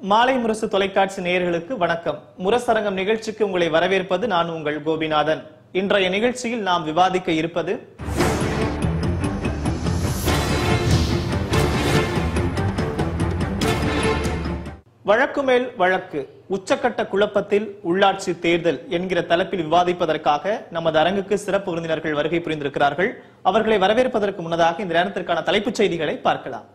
மாலை முரசு தொலைக்காட்சி நேயர்களுக்கு வணக்கம் முரசரங்கம் நிகழ்ச்சிக்கு உங்களை வரவேற்பது நான் உங்கள் கோபிநாதன் இன்றைய நிகழ்ச்சியில் நாம் விவாதிக்க இருப்பது வழக்கு மேல் வழக்கு உச்சக்கட்ட குழப்பத்தில் உள்ளாட்சி தேர்தல் என்கிற தலைப்பில் விவாதிப்பதற்காக நமது அரங்குக்கு சிறப்பு விருந்தினர்கள் வருகை புரிந்திருக்கிறார்கள் அவர்களை வரவேற்பதற்கு முன்னதாக இந்த நேரத்திற்கான தலைப்புச் செய்திகளை பார்க்கலாம்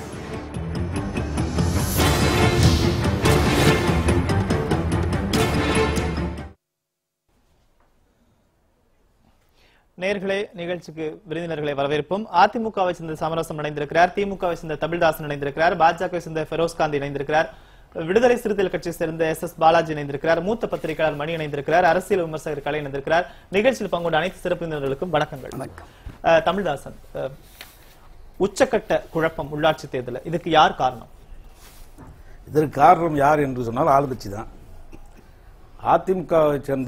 நேர்களே நிகழ்ச்சிக்கு விருந்தினர்களை வரவேற்போம் அதிமுகவை சேர்ந்த சமரசம் இணைந்திருக்கிறார் திமுகவை சேர்ந்த தமிழ்தாசன் இணைந்திருக்கிறார் பாஜகவை சேர்ந்த ஃபெரோஸ்காந்த் இணைந்திருக்கிறார் விடுதலை சிறுத்தைகள் கட்சியை சேர்ந்த எஸ் எஸ் பாலாஜி இணைந்திருக்கிறார் மூத்த பத்திரிகையாளர் மணி இணைந்திருக்கிறார் அரசியல் விமர்சகர் கலை இணைந்திருக்கிறார் நிகழ்ச்சியில் பங்கொண்ட அனைத்து சிறப்பு விருந்தினர்களுக்கும் வணக்கங்கள் அஹ், தமிழ்தாசன் அஹ், உச்சக்கட்ட குழப்பம் உள்ளாட்சி தேர்தல் இதுக்கு யார் காரணம் இதற்கு காரணம் யார் என்று சொன்னால் ஆளுங்கட்சி தான் அதிமுகவை சேர்ந்த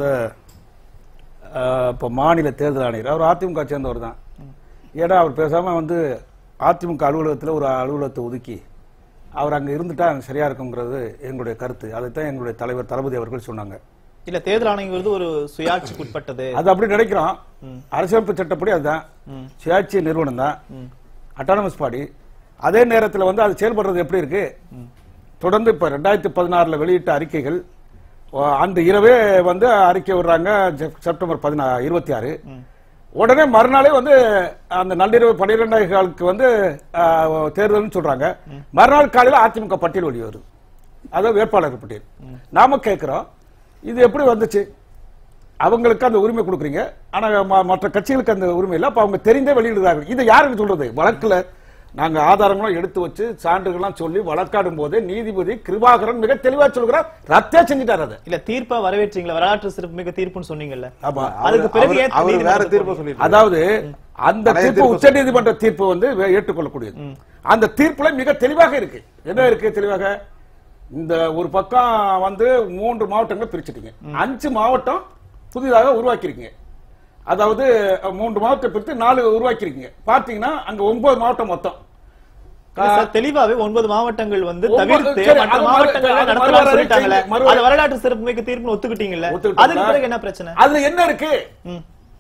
அஹ், இப்போ மாநில தேர்தல் ஆணையர் அவர் அதிமுக சேர்ந்தவர் தான் ஏன்னா அவர் பேசாம வந்து அதிமுக அலுவலகத்தில் ஒரு அலுவலகத்தை ஒதுக்கி அவர் அங்க இருந்துட்டா அங்க சரியா இருக்குங்கிறது எங்களுடைய கருத்து அதைத்தான் எங்களுடைய தலைவர் தளபதி அவர்கள் சொன்னாங்க இல்ல தேர்தல் ஆணையங்கிறது ஒரு சுயாட்சிக்கு உட்பட்டது அது அப்படி நினைக்கிறோம் அரசியலமைப்பு சட்டப்படி அதுதான் சுயாட்சி நிறுவனம் தான் அட்டானமஸ் பாடி அதே நேரத்தில் வந்து அது செயல்படுறது எப்படி இருக்கு தொடர்ந்து இப்ப ரெண்டாயிரத்தி பதினாறுல வெளியிட்ட அறிக்கைகள் ஓ, அந்த இரவே வந்து அறிக்கை விடுறாங்க செப்- செப்டம்பர் பதினா இருபத்தி ஆறு உடனே மறுநாளே வந்து அந்த நள்ளிரவு பன்னிரெண்டாயிரங்களுக்கு வந்து ஆ, தேர்தல்னு சொல்றாங்க மறுநாள் காலையில அதிமுக பட்டியல் வெளியே வருது அதாவது வேட்பாளர் பட்டியல் நாம கேட்கிறோம் இது எப்படி வந்துச்சு அவங்களுக்கு அந்த உரிமை கொடுக்குறீங்க ஆனா ம- மற்ற கட்சிகளுக்கு அந்த உரிமை இல்லை அப்ப அவங்க தெரிந்தே வெளியிடுறாங்க இதை யாருக்கு சொல்றது வழக்குல நாங்க ஆதாரங்களும் எடுத்து வச்சு சான்றுகள்லாம் சொல்லி வழக்காடும் போதே நீதிபதி கிருபாகரன் மிக தெளிவா சொல்கிறார் ரத்தே செஞ்சுட்டார் அதை இல்ல தீர்ப்பா வரவேற்றீங்களா வரலாற்று சிறப்புமிக்க தீர்ப்புன்னு சொன்னீங்கல்ல ஆமா அதுக்கு பிறகு அவர் ஏன் அவர் வேற நீதிமன்றத்துக்கு தீர்ப்பு போனீங்க? சொல்லிட்டு அதாவது அந்த பழைய தீர்ப்பு தீர்ப்பு உச்ச நீதிமன்ற தீர்ப்பு வந்து வே- ஏற்றுக்கொள்ளக்கூடியது அந்த தீர்ப்புல மிக தெளிவாக இருக்கு என்ன இருக்கு தெளிவாக இந்த ஒரு பக்கம் வந்து மூன்று மாவட்டங்களை பிரிச்சுட்டீங்க அஞ்சு மாவட்டம் புதிதாக உருவாக்கிருக்கீங்க அதாவது அஹ், மூன்று மாவட்டத்தை பிரித்து நாலு உருவாக்கிருக்கீங்க பாத்தீங்கன்னா அங்க ஒன்பது மாவட்டம் மொத்தம் இல்ல சார், தெளிவாவே ஒன்பது மாவட்டங்கள் வந்து ஒன்பது- தவிர்த்து சரி, மற்ற அது மறு- மாவட்டங்கள்ல அது நடத்தலாம் மறுவரை சொல்லிட்டாங்கல்ல செய்யுங்க, மறுவரை- அது வரலாற்று சிறப்புமிக்க தீர்ப்புன்னு ஒத்துக்கிட்டீங்கல்ல ஒத்துக்கிட்டோம்ல. அதுக்கு பிறகு என்ன பிரச்சனை அதுல என்ன இருக்கு ம்.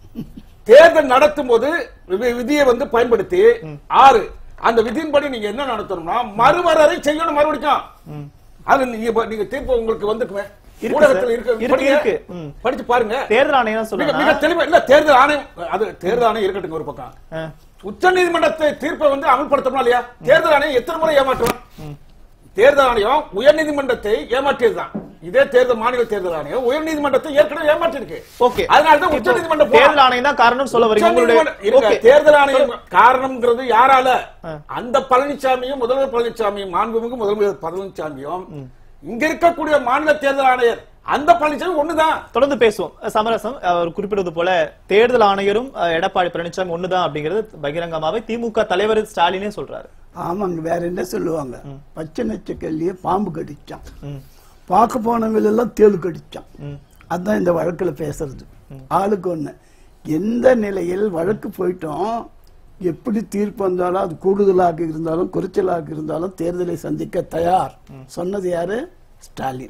தேர்தல் நடத்தும் போது வி- விதியை வந்து பயன்படுத்தி ஆறு அந்த விதியின்படி நீங்க என்ன நடத்தணும்னா மறுவரை செய்யணும் மறுபடிக்கும் அது நீங்க இப்ப- நீங்க தீர்ப்பு உங்களுக்கு வந்துக்குமே இருக்கு ஊடகத்துல சார். இருக்கு இருக்கு, படிங்க. இருக்கு. ம். படிச்சு பாருங்க தேர்தல் ஆணையம் மிக சொல்லுங்க மிக தெளிவா இல்ல தேர்தல் ஆணையம் அது தேர்தல் ஆணையம் இருக்கட்டும் ஒரு பக்கம் ஆ. உச்ச நீதிமன்றத்தை தீர்ப்பை வந்து அமல்படுத்தணும் இல்லையா தேர்தல் ஆணையம் எத்தனை முறை ஏமாற்றும் தேர்தல் ஆணையம் உயர் நீதிமன்றத்தை ஏமாற்றியதுதான் இதே தேர்தல் மாநில தேர்தல் ஆணையம் உயர் நீதிமன்றத்தை ஏற்கனவே ஏமாற்றி இருக்கு ஓகே அதனாலதான் உச்ச இப்போ நீதிமன்றம் தேர்தல் ஆணையம் தான் காரணம் சொல்ல வரீங்க உங்களுடைய உச்சநீதிமன்றம் இருங்க, ஓகே. தேர்தல் ஆணையம் காரணம்ங்கிறது யாரால அந்த பழனிசாமியும் முதல்வர் பழனிசாமியும் மாண்புமிகு முதல்வர் பழனிசாமியும் இங்க இருக்கக்கூடிய மாநில தேர்தல் ஆணையர் அந்த பழனிசாமி ஒண்ணுதான் தொடர்ந்து பேசுவோம் சமரசம் அவர் குறிப்பிடுவது போல தேர்தல் ஆணையரும் அஹ், எடப்பாடி பழனிசாமி ஒண்ணுதான் அப்படிங்கிறது பகிரங்கமாவே திமுக தலைவர் ஸ்டாலினே சொல்றாரு ஆமாங்க வேற என்ன சொல்லுவாங்க பச்சை நச்சக்கல்லிய பாம்பு கடிச்சான் ம். பார்க்க போனவங்க எல்லாம் தேளு கடிச்சான் ம். அதான் இந்த வழக்குல பேசுறது ஆளுக்கு ஒண்ணு எந்த நிலையில் வழக்கு போயிட்டோம் எப்படி தீர்ப்பு வந்தாலும் அது கூடுதலாக இருந்தாலும் குறைச்சலாக இருந்தாலும் தேர்தலை சந்திக்க தயார் சொன்னது யாரு ஸ்டாலின்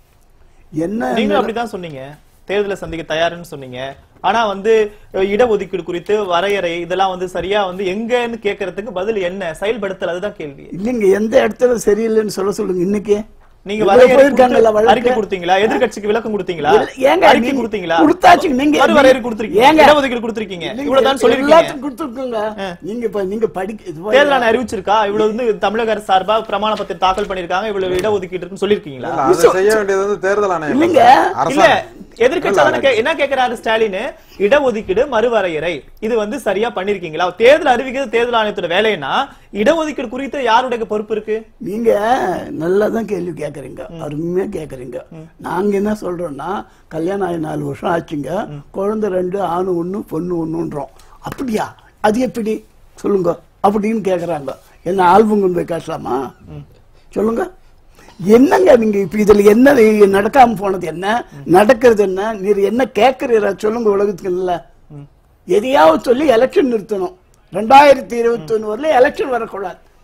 என்ன நீங்களும் அப்படிதான் சொன்னீங்க தேர்தலை சந்திக்க தயாருன்னு சொன்னீங்க ஆனா வந்து அஹ், இடஒதுக்கீடு குறித்து வரையறை இதெல்லாம் வந்து சரியா வந்து எங்கன்னு கேக்குறதுக்கு பதில் என்ன செயல்படுத்தல் அதுதான் கேள்வி இல்லைங்க எந்த இடத்துல சரியில்லைன்னு சொல்ல சொல்லுங்க இன்னைக்கு நீங்க இவ்வளவு வரையறை போயிருக்காங்கல்ல கொடுத்து- வழக்கு. அறிக்கை கொடுத்தீங்களா எதிர்க்கட்சிக்கு விளக்கம் கொடுத்தீங்களா இல்ல, ஏங்க அறிக்கை நீங்க கொடுத்தீங்களா கொடுத்தாச்சுங்க. நீங்க- மறு வரையறை கொடுத்திருக்கீங்க ஏங்க? இடஒதுக்கீடு கொடுத்திருக்கீங்க இல்லைங்க, இவ்வளவுதான் சொல்லிருக்கீங்க எல்லாத்துக்கும் கொடுத்திருக்கோங்க. நீங்க இப்ப நீங்க படிக்க இது போய் தேர்தல் ஆணையம் அறிவிச்சிருக்கா இவ்வளவு வந்து தமிழக அரசு சார்பா பிரமாண பத்திரம் தாக்கல் பண்ணிருக்காங்க இவ்வளவு இடஒதுக்கீடு இருக்குன்னு சொல்லிருக்கீங்களா இல்ல, அதை செய்ய வேண்டியது வந்து தேர்தல் ஆணையம் இல்லைங்க. இல்ல அரசாங்கம். எதிர்க்கட்சி தானே கே- என்ன கேக்குறாரு ஸ்டாலின் இடஒதுக்கீடு மறுவரையறை இது வந்து சரியா பண்ணிருக்கீங்களா தேர்தல் அறிவிக்கிறது தேர்தல் ஆணையத்தோட வேலைன்னா இடஒதுக்கீடு குறித்து யாருடைய பொறுப்பு இருக்கு நீங்க நல்லாதான் கேள்வி கேக்குறீங்க அருமையா கேக்குறீங்க நாங்க என்ன சொல்றோம்னா கல்யாணம் ஆகி நாலு வருஷம் ஆச்சுங்க குழந்தை ரெண்டு ஆணு ஒண்ணு பொண்ணு ஒண்ணுன்றோம் அப்படியா அது எப்படி சொல்லுங்க அப்படின்னு கேக்குறாங்க என்ன ஆல்பம் கொண்டு போய் காட்டலாமா சொல்லுங்க என்னங்க நீங்க இப்ப இதுல என்ன நடக்காம போனது என்ன நடக்கிறது என்ன நீர் என்ன கேக்குறீரா சொல்லுங்க உலகத்துக்கு இல்ல எதையாவது சொல்லி எலெக்ஷன் நிறுத்தணும் ரெண்டாயிரத்தி இருபத்தி ஒண்ணு வரல எலெக்ஷன் வரக்கூடாது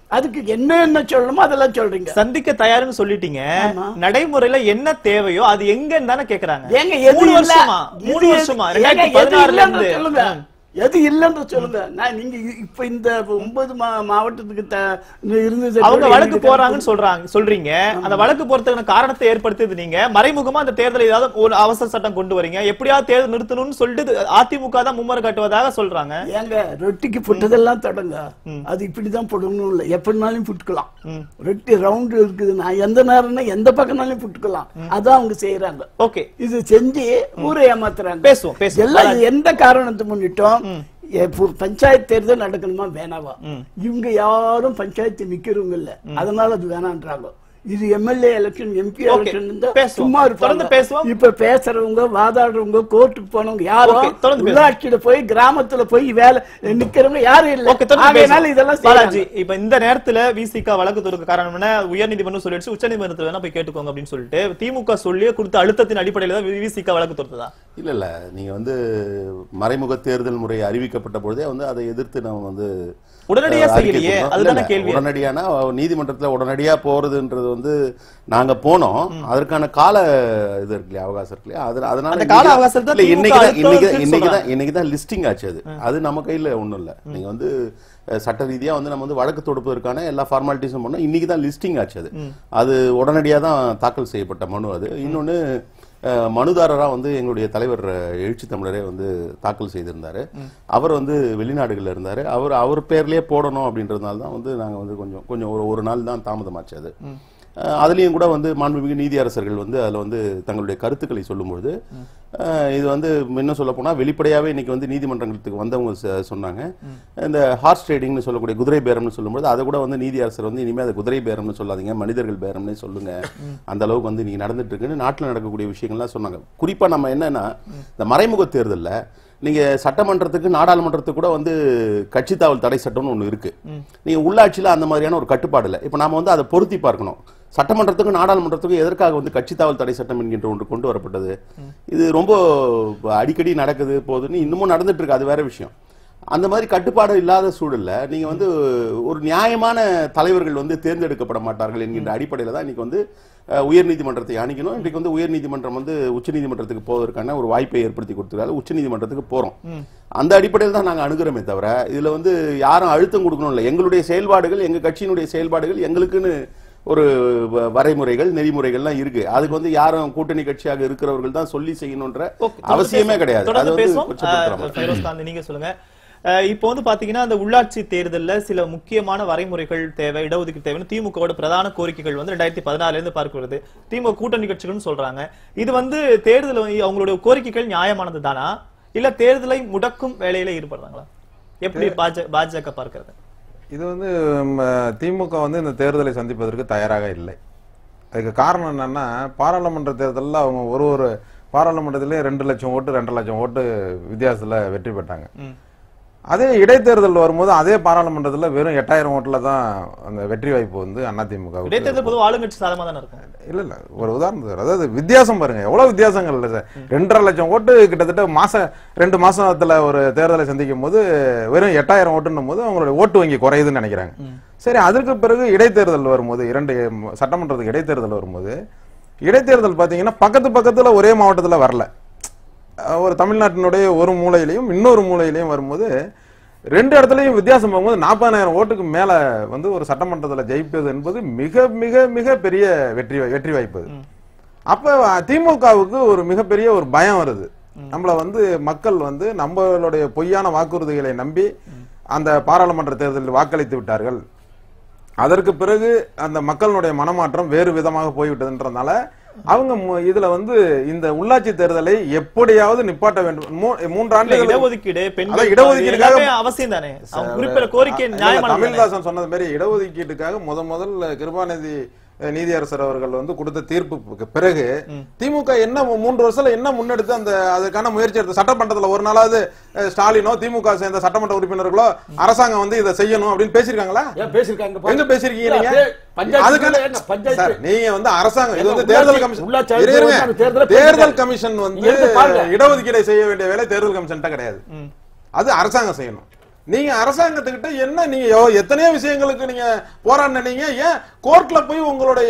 அதுக்கு என்ன என்ன சொல்லணுமோ அதெல்லாம் சொல்றீங்க சந்திக்க தயாருன்னு சொல்லிட்டீங்க ஆமா. நடைமுறையில என்ன தேவையோ அது எங்கன்னு தானே கேக்குறாங்க ஏங்க எது மூணு இல்ல வருஷமா இது மூணு எது- வருஷமா ஏங்க, ரெண்டாயிரத்தி எது பதினாறுல இல்லைன்னு இருந்து சொல்லுங்க ம். எது இல்லைன்னு சொல்லுங்க நான் நீங்க இ- இப்ப இந்த ஒன்பது மா- மாவட்டத்துக்கு த- இருந்தது அவங்க வழக்கு போறாங்கன்னு சொல்றாங்க சொல்றீங்க அந்த வழக்கு போறதுக்கான காரணத்தை ஏற்படுத்தியது நீங்க மறைமுகமா அந்த தேர்தல் ஏதாவது ஒரு அவசர சட்டம் கொண்டு வரீங்க எப்படியாவது தேர்தல் நிறுத்தணும்னு சொல்லிட்டு அதிமுக தான் மும்மரம் காட்டுவதாக சொல்றாங்க ஏங்க ரொட்டிக்கு புட்டதெல்லாம் தொடங்க அது இப்படிதான் போடணும் இல்ல எப்படினாலும் புட்டுக்கலாம் ரொட்டி ரவுண்ட் இருக்குதுன்னா எந்த நேரம்னா எந்த பக்கம்னாலும் புட்டுக்கலாம் அதான் அவங்க செய்யறாங்க ஓகே இது செஞ்சு ஊரை ஏமாத்துறாங்க பேசுவோம், பேசுவோம். எல்லாம் இது எந்த காரணத்தை முன்னிட்டோம் எப்போ பஞ்சாயத்து தேர்தல் நடக்கணுமா வேணாவா இவங்க யாரும் பஞ்சாயத்து நிக்கிறவங்க இல்ல அதனால அது வேணான்றாங்க இது MLA election MP Okay. Election பேசுவோம். சும்மா தொடர்ந்து இருப்பாங்க பேசுவோம். இப்ப பேசுறவங்க வாதாடுறவங்க கோர்ட்டுக்கு போனவங்க Okay, யாரும் தொடர்ந்து பேசுவோம். உள்ளாட்சியில போய் கிராமத்துல போய் வேலை நிக்கிறவங்க யாரும் இல்ல ஓகே தொடர்ந்து ஆகையினால பேசுவோம். இதெல்லாம் பாலாஜி செய்யறாங்க. இப்ப இந்த நேரத்துல விசிக வழக்கு தொடுக்க காரணம் என்ன உயர்நீதிமன்றம் சொல்லிடுச்சு உச்சநீதிமன்றத்துல வேணா போய் கேட்டுக்கோங்க அப்படின்னு சொல்லிட்டு திமுக சொல்லி கொடுத்த அழுத்தத்தின் அடிப்படையில தான் விசிக வழக்கு தொடுத்ததா இல்ல இல்ல நீங்க வந்து மறைமுக தேர்தல் முறை அறிவிக்கப்பட்ட பொழுதே வந்து அதை எதிர்த்து நம்ம வந்து உடனடியா அஹ், அறிக்கை செய்யலையே கொடுத்தோம். அதுதானே இல்ல, இல்ல, கேள்வி உடனடியானா நீதிமன்றத்துல உடனடியா போறதுன்றது வந்து நாங்க போனோம் அதற்கான கால இது இருக்கு இல்லையா அவகாசம் இருக்கு இல்லையா அது அதனால அந்த கால இன்னைக்கு- அவகாசத்தை இல்ல, திமுக இன்னைக்கு தான் அடுத்த இன்னைக்கு வருஷம் இன்னைக்கு தான் சொல்றாங்க. இன்னைக்கு தான் லிஸ்டிங் ஆச்சு அது அது நம்ம கையில ஒண்ணும் இல்ல நீங்க வந்து அஹ், சட்ட ரீதியா வந்து நம்ம வந்து வழக்கு தொடுப்பதற்கான எல்லா ஃபார்மாலிட்டிஸும் பண்ணோம் இன்னைக்கு தான் லிஸ்டிங் ஆச்சு அது அது உடனடியா தான் தாக்கல் செய்யப்பட்ட மனு அது இன்னொன்னு அஹ், மனுதாரரா வந்து எங்களுடைய தலைவர் அஹ், எழுச்சி தமிழரே வந்து தாக்கல் செய்திருந்தாரு அவர் வந்து வெளிநாடுகள்ல இருந்தாரு அவர் அவர் பேர்லயே போடணும் அப்படின்றதுனால தான் வந்து நாங்க வந்து கொஞ்சம் கொஞ்சம் ஒரு ஒரு நாள் தான் தாமதமாச்சு அது அஹ், அதுலயும் கூட வந்து மாண்புமிகு நீதியரசர்கள் வந்து அதுல வந்து தங்களுடைய கருத்துக்களை சொல்லும்பொழுது அஹ், இது வந்து இன்னும் சொல்ல போனா வெளிப்படையாவே இன்னைக்கு வந்து நீதிமன்றங்களுக்கு வந்தவங்க ச- சொன்னாங்க இந்த ஹார்ஸ் ட்ரேடிங்னு சொல்லக்கூடிய குதிரை பேரம்னு சொல்லும்போது அதை கூட வந்து நீதியரசர் வந்து இனிமே அதை குதிரை பேரம்னு சொல்லாதீங்க மனிதர்கள் பேரம்னே சொல்லுங்க அந்த அளவுக்கு வந்து நீங்க நடந்துட்டு இருக்குன்னு நாட்டுல நடக்கக்கூடிய விஷயங்கள்லாம் சொன்னாங்க குறிப்பா நம்ம என்னன்னா இந்த மறைமுக தேர்தல்ல நீங்க சட்டமன்றத்துக்கு நாடாளுமன்றத்துக்கு கூட வந்து கட்சி தாவல் தடை சட்டம்னு ஒண்ணு இருக்கு நீங்க உள்ளாட்சியில அந்த மாதிரியான ஒரு கட்டுப்பாடு இல்லை இப்ப நாம வந்து அதை பொருத்தி பார்க்கணும் சட்டமன்றத்துக்கும் நாடாளுமன்றத்துக்கும் எதற்காக வந்து கட்சி தாவல் தடை சட்டம் என்கின்ற ஒன்று கொண்டு வரப்பட்டது இது ரொம்ப அடிக்கடி நடக்குது போகுதுன்னு இன்னமும் நடந்துட்டு இருக்கு அது வேற விஷயம் அந்த மாதிரி கட்டுப்பாடு இல்லாத சூழல்ல நீங்க வந்து ஒரு நியாயமான தலைவர்கள் வந்து தேர்ந்தெடுக்கப்பட மாட்டார்கள் என்கின்ற அடிப்படையில தான் இன்னைக்கு வந்து அஹ், உயர்நீதிமன்றத்தை அணுகினோம் இன்றைக்கு வந்து உயர்நீதிமன்றம் வந்து உச்சநீதிமன்றத்துக்கு போவதற்கான ஒரு வாய்ப்பை ஏற்படுத்தி கொடுத்துருக்காரு உச்சநீதிமன்றத்துக்கு போறோம் அந்த அடிப்படையில் தான் நாங்க அணுகிறோமே தவிர இதுல வந்து யாரும் அழுத்தம் கொடுக்கணும் இல்லை எங்களுடைய செயல்பாடுகள் எங்க கட்சியினுடைய செயல்பாடுகள் எங்களுக்குன்னு ஒரு வ- வரைமுறைகள் நெறிமுறைகள்லாம் இருக்கு அதுக்கு வந்து யாரும் கூட்டணி கட்சியாக இருக்கிறவர்கள் தான் சொல்லி செய்யணுன்ற Okay, தொடர்ந்து அவசியமே பேசுவோம். கிடையாது அது தொடர்ந்து வந்து பேசுவோம் கொச்சப்படுத்துற அஹ், மாதிரி. ஃபைரோஸ் காந்தி நீங்க சொல்லுங்க அஹ், இப்போ வந்து பாத்தீங்கன்னா அந்த உள்ளாட்சி தேர்தல்ல சில முக்கியமான வரைமுறைகள் தேவை இடஒதுக்கீடு தேவைன்னு திமுகவோட பிரதான கோரிக்கைகள் வந்து ரெண்டாயிரத்தி பதினாலுல இருந்து பார்க்கிறது திமுக கூட்டணி கட்சிகள்னு சொல்றாங்க இது வந்து தேர்தல் வந்து அவங்களுடைய கோரிக்கைகள் நியாயமானது தானா இல்ல தேர்தலை முடக்கும் வேலையில ஈடுபடுறாங்களா எப்படி பாஜக பாஜக பார்க்கிறது இது வந்து ம, திமுக வந்து இந்த தேர்தலை சந்திப்பதற்கு தயாராக இல்லை அதுக்கு காரணம் என்னன்னா பாராளுமன்ற தேர்தலில் அவங்க ஒரு ஒரு பாராளுமன்றத்திலே ரெண்டு லட்சம் ஓட்டு ரெண்டரை லட்சம் ஓட்டு வித்தியாசத்துல வெற்றி பெற்றாங்க அதே இடைத்தேர்தல் வரும்போது அதே பாராளுமன்றத்துல வெறும் எட்டாயிரம் ஓட்டுல தான் அந்த வெற்றி வாய்ப்பு வந்து அதிமுக இடைத்தேர்தல் பொதுவாக ஆளுங்கட்சி சாதமா தானே இருக்கும் இல்ல இல்ல ஒரு உதாரணம் சார் அதாவது வித்தியாசம் பாருங்க எவ்வளவு வித்தியாசங்கள் இல்ல சார் ரெண்டரை லட்சம் ஓட்டு கிட்டத்தட்ட மாசம் ரெண்டு மாசத்துல ஒரு தேர்தலை சந்திக்கும் போது வெறும் எட்டாயிரம் ஓட்டுன்னும் போது அவங்களுடைய ஓட்டு வங்கி குறையுதுன்னு நினைக்கிறாங்க சரி அதற்கு பிறகு இடைத்தேர்தல் வரும்போது இரண்டு ம- சட்டமன்றத்துக்கு இடைத்தேர்தல் வரும்போது இடைத்தேர்தல் பாத்தீங்கன்னா பக்கத்து பக்கத்துல ஒரே மாவட்டத்துல வரல அஹ் ஒரு தமிழ்நாட்டினுடைய ஒரு மூலையிலையும் இன்னொரு மூலையிலையும் வரும்போது ரெண்டு இடத்துலயும் வித்தியாசம் போகும்போது நாற்பதாயிரம் ஓட்டுக்கு மேல வந்து ஒரு சட்டமன்றத்துல ஜெயிப்பது என்பது மிக மிக மிக பெரிய வெற்றி வா- வெற்றி வாய்ப்பு அது. அப்ப திமுகவுக்கு ஒரு மிகப்பெரிய ஒரு பயம் வருது நம்மள வந்து மக்கள் வந்து நம்மளுடைய பொய்யான வாக்குறுதிகளை நம்பி அந்த பாராளுமன்ற தேர்தலில் வாக்களித்து விட்டார்கள் அதற்கு பிறகு அந்த மக்களுடைய மனமாற்றம் வேறு விதமாக போய்விட்டதுன்றதுனால அவங்க மு- இதுல வந்து இந்த உள்ளாட்சி தேர்தலை எப்படியாவது நிப்பாட்ட வேண்டும் மூ- மூன்று இல்ல, ஆண்டுகள் இடஒதுக்கீடு பெண்கள் அதான் இடஒதுக்கீடுக்காக- எல்லாமே அவசியம் தானே அவங்க குறிப்பிட்ட கோரிக்கை இல்ல, நியாயமானது தானே? தமிழ்தாசன் சொன்னது மாதிரி இடஒதுக்கீட்டுக்காக முத முதல்ல கிருபாநிதி அஹ், நீதியரசர் அவர்கள் வந்து கொடுத்த தீர்ப்புக்கு பிறகு திமுக என்ன மூ- மூன்று வருஷத்துல என்ன முன்னெடுத்து அந்த அதுக்கான முயற்சி எடுத்து சட்டமன்றத்துல ஒரு நாளாவது அஹ், ஸ்டாலினோ திமுக சேர்ந்த சட்டமன்ற உறுப்பினர்களோ அரசாங்கம் வந்து இதை செய்யணும் அப்படின்னு பேசியிருக்காங்களா ஏன் பேசியிருக்காங்க எங்க பேசிருக்கீங்க இல்ல, நீங்க அப்படியே பஞ்சாயத்து அதுக்கான- என்ன, பஞ்சாயத்து- சார், நீங்க வந்து அரசாங்கம் இது வந்து உள்ளாட்சி- தேர்தல் கமிஷன் உள்ளாட்சி இரு, அரசு இருங்க. வந்து அந்த தேர்தலை தேர்தல் பேசுறாங்க. கமிஷன் வந்து நீங்க எடுத்து பாருங்க. இடஒதுக்கீடை செய்ய வேண்டிய வேலை தேர்தல் கமிஷன்ட்ட கிடையாது அது அரசாங்கம் செய்யணும் நீங்க அரசாங்கத்துக்கிட்ட என்ன நீங்க எவ்- எத்தனையோ விஷயங்களுக்கு நீங்க போராடினீங்க ஏன் கோர்ட்ல போய் உங்களுடைய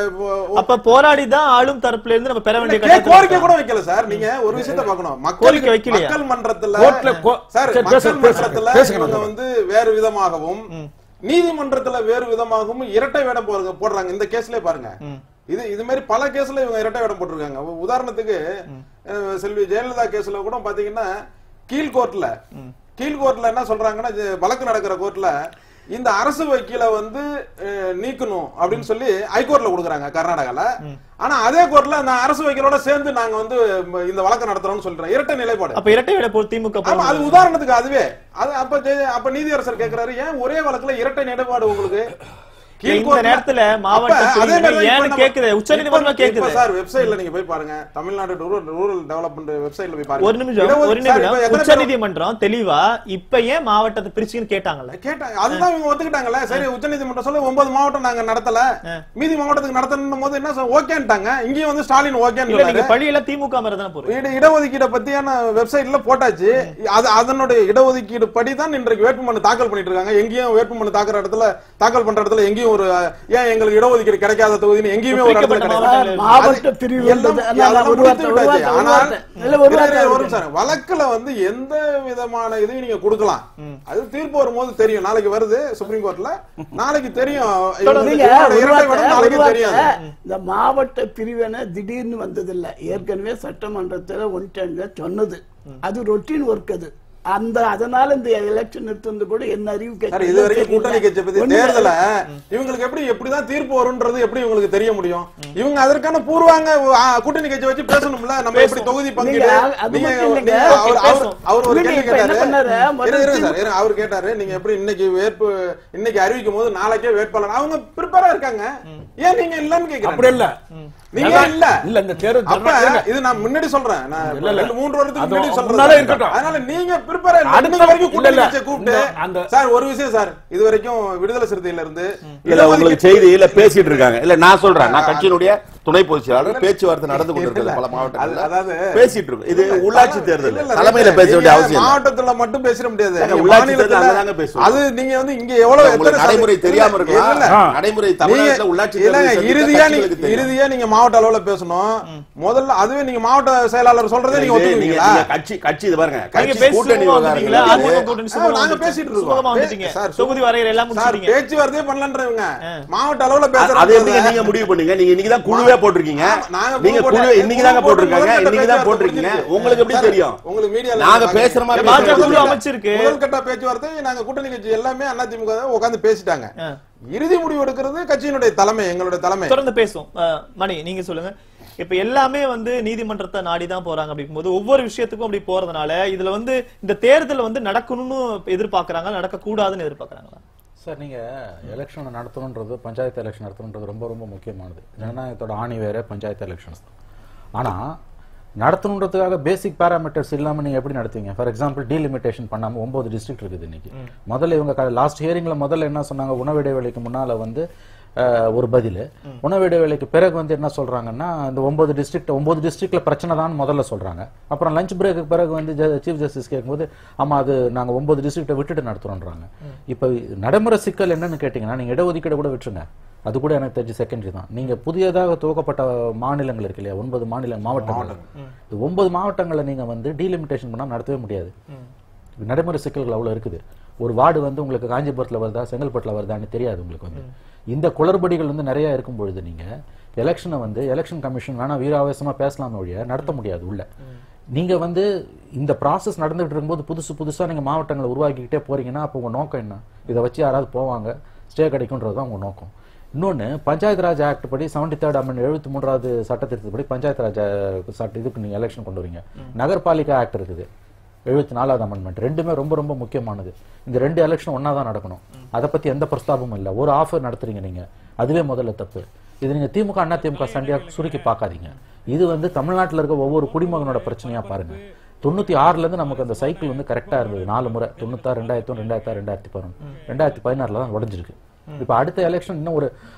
ஒ- அப்ப போராடி தான் ஆளும் தரப்புல இருந்து நம்ம பெற வேண்டிய கே- கட்டத்துல கோரிக்கை இருக்கோம். கூட வைக்கல சார் நீங்க ஒரு விஷயத்த பார்க்கணும் மக்கள் கோரிக்கை வைக்கலையா? மக்கள் மன்றத்துல கோர்ட்ல கோ- சார் சரி, மக்கள் பேசுங்க, மன்றத்துல பேசுங்க, இவங்க பேசுங்க. வந்து வேறு விதமாகவும் நீதிமன்றத்துல வேறு விதமாகவும் இரட்டை வேடம் போடுறாங்க போடுறாங்க இந்த கேஸ்லயே பாருங்க இது இது மாதிரி பல கேஸ்ல இவங்க இரட்டை வேடம் போட்டிருக்காங்க உ- உதாரணத்துக்கு அஹ், செல்வி ஜெயலலிதா கேஸ்ல கூட பாத்தீங்கன்னா கீழ் கோர்ட்ல கீழ் கோர்ட்ல என்ன சொல்றாங்கன்னா இது வழக்கு நடக்கிற கோர்ட்ல இந்த அரசு வக்கீல வந்து அஹ், நீக்கணும் அப்படின்னு சொல்லி ஹைகோர்ட்ல கொடுக்குறாங்க கர்நாடகால ஆனா அதே கோர்ட்ல அந்த அரசு வக்கீலோட சேர்ந்து நாங்க வந்து ம, இந்த வழக்கு நடத்துறோம்னு சொல்றோம் இரட்டை நிலைப்பாடு அப்ப இரட்டை விட போ திமுக ஆமா அது போடுறது. உதாரணத்துக்கு அதுவே அது அப்ப ஜெய- அப்ப நீதியரசர் கேக்குறாரு ஏன் ஒரே வழக்குல இரட்டை நிலைப்பாடு உங்களுக்கு கீழ் இந்த கோர்ட்ல- நேரத்துல மாவட்ட அப்ப அதே பிரிவினை மாதிரி இப்ப ஏன்னு நம்ம- கேக்குது. உச்சநீதிமன்றம் இப்ப- கேக்குது. இப்ப சார் வெப்சைட்ல நீங்க போய் பாருங்க தமிழ்நாடு ரூரல் ரூரல் டெவலப்மெண்ட் வெப்சைட்ல போய் பாருங்க ஒரு நிமிஷம் இடஒதுக்கீடு- ஒரு சார், நிமிடம் இப்ப எத்தனை உச்ச பேர் நீதிமன்றம் தெளிவா இப்ப ஏன் மாவட்டத்தை பிரிச்சுன்னு கேட்டாங்கல்ல கேட்டாங்க அதுதான் இவங்க ஒத்துக்கிட்டாங்கல்ல சரி உச்சநீதிமன்றம் சொல்ல ஒன்பது மாவட்டம் நாங்க நடத்தல மீதி மாவட்டத்துக்கு நடத்தணும் போது என்ன சொ- ஓகேன்ட்டாங்க இங்கேயும் வந்து ஸ்டாலின் இல்ல ஓகேன்னு நீங்க பழியெல்லாம் திமுக மேல தானே போறீங்க இட இடஒதுக்கீடு பத்தியான வெப்சைட்ல போட்டாச்சு அது அதனுடைய இடஒதுக்கீடு படி தான் இன்றைக்கு வேட்புமனு தாக்கல் பண்ணிட்டு இருக்காங்க எங்கேயும் வேட்புமனு தாக்குற இடத்துல தாக்கல் பண்ற இடத்துல எங்கேயும் ஒரு ஏன் எங்களுக்கு இடஒதுக்கீடு கிடைக்காத தொகுதின்னு எங்கேயுமே ஒரு இடத்துல பிரிக்கப்பட்ட கிடையாது. மாவட்டங்கள் மாவட்ட அது பிரிவு எல்லாம் வந்தது. அதான் அதெல்லாம் ஒரு முடித்து வார்த்தை, ஒரு விட்டாச்சு. வார்த்தை, ஒரு ஆனால் வார்த்தை. இல்ல, ஒரு இரு, வார்த்தை இரு, ஒரு இருக்கு. நிமிஷம். வழக்குல வந்து எந்த விதமான இதையும் நீங்க கொடுக்கலாம் அது தீர்ப்பு வரும்போது தெரியும் நாளைக்கு வருது சுப்ரீம் கோர்ட்ல நாளைக்கு தெரியும் நீங்க இவங்களோட ஒரு இரட்டை வார்த்தை, வேடம் ஒரு நாளைக்கு வார்த்தை, தெரியும் இந்த மாவட்ட பிரிவினை திடீர்னு வந்ததில்ல ஏற்கனவே சட்டமன்றத்துல ஒன்றாங்க சொன்னது அது ரொட்டீன் ஒர்க் அது அந்த அதனால இந்த எலெக்ஷன் நிறுத்தது கூட என்ன அறிவு சார் கேட்கல. இது வரைக்கும் கூட்டணி கட்சி பத்தி ஒண்ணுமே தேர்தல இவங்களுக்கு எப்படி எப்படிதான் தீர்ப்பு வரும்ன்றது எப்படி இவங்களுக்கு தெரிய முடியும் இவங்க அதற்கான பூர்வாங்க ஆ, கூட்டணி கட்சி வச்சு பேசணும்ல நம்ம எப்படி தொகுதி பங்கீடு நீங்க அது நீங்க மட்டும் இல்லைங்க. நீங்க அவர் அவர் பேசும். அவர் ஒரு இல்ல, கேள்வி இப்ப என்ன கேட்டாரு பண்ணாரு? இரு, முதல்ல இரு சார் இரு, அவர் கேட்டாரு நீங்க எப்படி இன்னைக்கு வேட்பு இன்னைக்கு அறிவிக்கும் போது நாளைக்கே வேட்பாளர் அவங்க ப்ரிப்பேரா இருக்காங்க ஏன் நீங்க இல்லன்னு கேக்குறாங்க அப்படி இல்ல நீங்க இல்ல இல்ல இந்த தேர்தல் அப்ப ஜனநாயக- இது நான் முன்னாடி சொல்றேன் நான் இல்ல, இல்ல. ரெண்டு மூன்று வருடத்துக்கு அது முன்னாடி முன்னாலே சொல்றேன் இருக்கட்டும். அதனால நீங்க ப்ரிப்பேர் அடுத்த- இன்னைக்கு வரைக்கும் இல்ல, கூட்டணி இல்ல. கட்சியை கூப்பிட்டு இந்த- அந்த- சார் ஒரு விஷயம் சார் இது வரைக்கும் விடுதலை சிறுத்தையில இருந்து இல்ல உங்களுக்கு செய்தி இல்ல பேசிட்டு இருக்காங்க இல்ல நான் சொல்றேன் நான் கட்சியினுடைய துணை பொதுச் செயலாளர் பேச்சுவார்த்தை நடந்து கொண்டிருக்கிறது பல அது- மாவட்டங்கள்ல அதாவது பேசிட்டு இருக்கோம் இது உள்ளாட்சி தேர்தல் இல்ல, இல்ல, தலைமையில இல்ல, பேச வேண்டிய நீங்க அவசியம் இல்ல. மாவட்டத்துல மட்டும் பேசிட முடியாது ஏங்க, நீங்க உள்ளாட்சி மாநிலத்துல- தேர்தல் அங்கதாங்க பேசுவோம். அது நீங்க வந்து இங்க எவ்வளவு உங்களுக்கு எத்தனை நடைமுறை சதவீதம் தெரியாம இல்ல, இருக்கலாம் இல்ல. ஆ. நடைமுறை நீங்க தமிழ்நாட்டுல உள்ளாட்சி இல்லங்க, தேர்தல் சந்தித்த இறுதியா நீங்க கட்சிகளுக்கு தெரியும். இறுதியா நீங்க மாவட்ட அளவுல பேசணும் முதல்ல அதுவே நீங்க மாவட்ட செயலாளர் சொல்றதே நீங்க இது நீங்க ஒத்துக்குவீங்களா நீங்க கட்சி கட்சி இது பாருங்க நீங்க கட்சி பேசி கூட்டணி சுமூகமா வந்துட்டீங்களா? விவகாரங்கள் அதிமுக வந்து- கூட்டணி ஆ, சுமூகமா நாங்க வந்துட்டீங்க. பேசிட்டு இருக்கோம். சுமூகமா பே- வந்துட்டீங்க. சார், தொகுதி வரையறை எல்லாம் சார் முடிச்சிட்டீங்க. பேச்சுவார்த்தையே பண்ணலன்றவங்க ஆ. மாவட்ட அளவுல அது எப்படிங்க பேசுறாங்க நீங்க முடிவு பண்ணீங்க நீங்க இன்னைக்கு தான் குழுவே போட்டிருக்கீங்க ஆமா, நாங்க நீங்க குழு குழு போட்டு- இன்னைக்கு தாங்க குழு போட்டு போட்டிருக்காங்க முதல் கட்ட இன்னைக்கு தான் பேச்சுவார்த்தை போட்டிருக்கீங்க முடிஞ்சிருச்சு. உங்களுக்கு எப்படி சார், தெரியும் உங்களுக்கு மீடியால நாங்க பாருங்க. பேசுற மாதிரி முதல் பாஜக கட்ட குழு பேச்சு- அமைச்சிருக்கு. முதல் கட்ட பேச்சுவார்த்தை நாங்க கூட்டணி கட்சி எல்லாமே அதிமுக உட்கார்ந்து பேசிட்டாங்க ஆ. இறுதி முடிவு எடுக்கிறது கட்சியினுடைய தலைமை எங்களுடைய தலைமை தொடர்ந்து பேசுவோம் அஹ், மணி நீங்க சொல்லுங்க இப்ப எல்லாமே வந்து நீதிமன்றத்தை நாடி தான் போறாங்க அப்படிங்கும்போது ஒவ்வொரு விஷயத்துக்கும் அப்படி போறதுனால இதுல வந்து இந்த தேர்தல் வந்து நடக்கணும்னு எதிர்பார்க்கறாங்க நடக்க கூடாதுன்னு எதிர்பார்க்கறாங்களா சார் நீங்க எலெக்ஷன் நடத்தணுன்றது பஞ்சாயத்து எலெக்ஷன் நடத்தணுன்றது ரொம்ப ரொம்ப முக்கியமானது ஜனநாயகத்தோட ஆணி வேற பஞ்சாயத்து எலெக்ஷன்ஸ் தான் ஆனா நடத்தணுன்றதுக்காக பேசிக் பேராமீட்டர்ஸ் இல்லாம நீங்க எப்படி நடத்துவீங்க ஃபார் எக்ஸாம்பிள் டீலிமிட்டேஷன் பண்ணாம ஒன்பது டிஸ்ட்ரிக்ட் இருக்குது இன்னைக்கு முதல்ல இவங்க லாஸ்ட் ஹியரிங்ல முதல்ல என்ன சொன்னாங்க உணவு இடைவேளைக்கு முன்னால வந்து அஹ், ஒரு பதில் உணவு இடைவேளைக்கு பிறகு வந்து என்ன சொல்றாங்கன்னா இந்த ஒன்பது டிஸ்ட்ரிக்ட் ஒன்பது டிஸ்ட்ரிக்ட்ல பிரச்சனை தான் முதல்ல சொல்றாங்க அப்புறம் லஞ்ச் பிரேக்கு பிறகு வந்து சீஃப் ஜஸ்டிஸ் கேட்கும்போது ஆமா அது நாங்க ஒன்பது டிஸ்ட்ரிக்ட்டை விட்டுட்டு நடத்துறோம்ன்றாங்க இப்போ நடைமுறை சிக்கல் என்னன்னு கேட்டீங்கன்னா நீங்க இடஒதுக்கீடு கூட விட்டுருங்க அது கூட எனக்கு தெரிஞ்சு செகண்டரி தான் நீங்க புதியதாக துவக்கப்பட்ட மாநிலங்கள் இருக்கு இல்லையா ஒன்பது மாநில மாவட்டங்கள் இந்த ஒன்பது மாவட்டங்களை நீங்க வந்து டீலிமிட்டேஷன் பண்ணா நடத்தவே முடியாது நடைமுறை சிக்கல்கள் அவ்வளவு இருக்குது ஒரு வார்டு வந்து உங்களுக்கு காஞ்சிபுரத்துல வருதா செங்கல்பட்டுல வருதான்னு தெரியாது உங்களுக்கு வந்து இந்த குளறுபடிகள் வந்து நிறைய இருக்கும் பொழுது நீங்க எலெக்ஷனை வந்து எலெக்ஷன் கமிஷன் வேணா வீராவேசமா பேசலாமே ஒழிய நடத்த முடியாது உள்ள நீங்க வந்து இந்த ப்ராசஸ் நடந்துகிட்டு இருக்கும்போது புதுசு புதுசா நீங்க மாவட்டங்களை உருவாக்கிக்கிட்டே போறீங்கன்னா அப்போ உங்க நோக்கம் என்ன இதை வச்சு யாராவது போவாங்க ஸ்டே கிடைக்கும்ன்றது தான் உங்க நோக்கம் இன்னொன்னு பஞ்சாயத்து ராஜ் ஆக்ட் படி செவன்டி தேர்ட் அமெண்ட் எழுபத்தி மூன்றாவது சட்டத்திட்டப்படி பஞ்சாயத்து ராஜ் அஹ், சட்ட இதுக்கு நீங்க எலெக்ஷன் கொண்டு வரீங்க நகர்பாலிகா ஆக்ட் இருக்குது எழுபத்தி நாலாவது அமெண்ட்மெண்ட் ரெண்டுமே ரொம்ப ரொம்ப முக்கியமானது இந்த ரெண்டு எலெக்ஷன் ஒண்ணா தான் நடக்கணும் அதை பத்தி எந்த பிரஸ்தாபமும் இல்லை ஒரு ஆஃபர் நடத்துறீங்க நீங்க அதுவே முதல்ல தப்பு இது நீங்க திமுக அண்ணா திமுக சண்டையா சுருக்கி பார்க்காதீங்க இது வந்து தமிழ்நாட்டுல இருக்க ஒவ்வொரு குடிமகனோட பிரச்சனையா பாருங்க தொண்ணூத்தி ஆறுல இருந்து நமக்கு அந்த சைக்கிள் வந்து கரெக்டா இருந்தது நாலு முறை தொண்ணூத்தாறு ரெண்டாயிரத்தி ஒன்று ரெண்டாயிரத்தி ரெண்டாயிரத்தி பதினொன்று ரெண்டாயிரத்தி பதினாறுல தான் உடஞ்சிருக்கு இப்ப அடுத்த எலெக்ஷன் இன்னும் ஒரு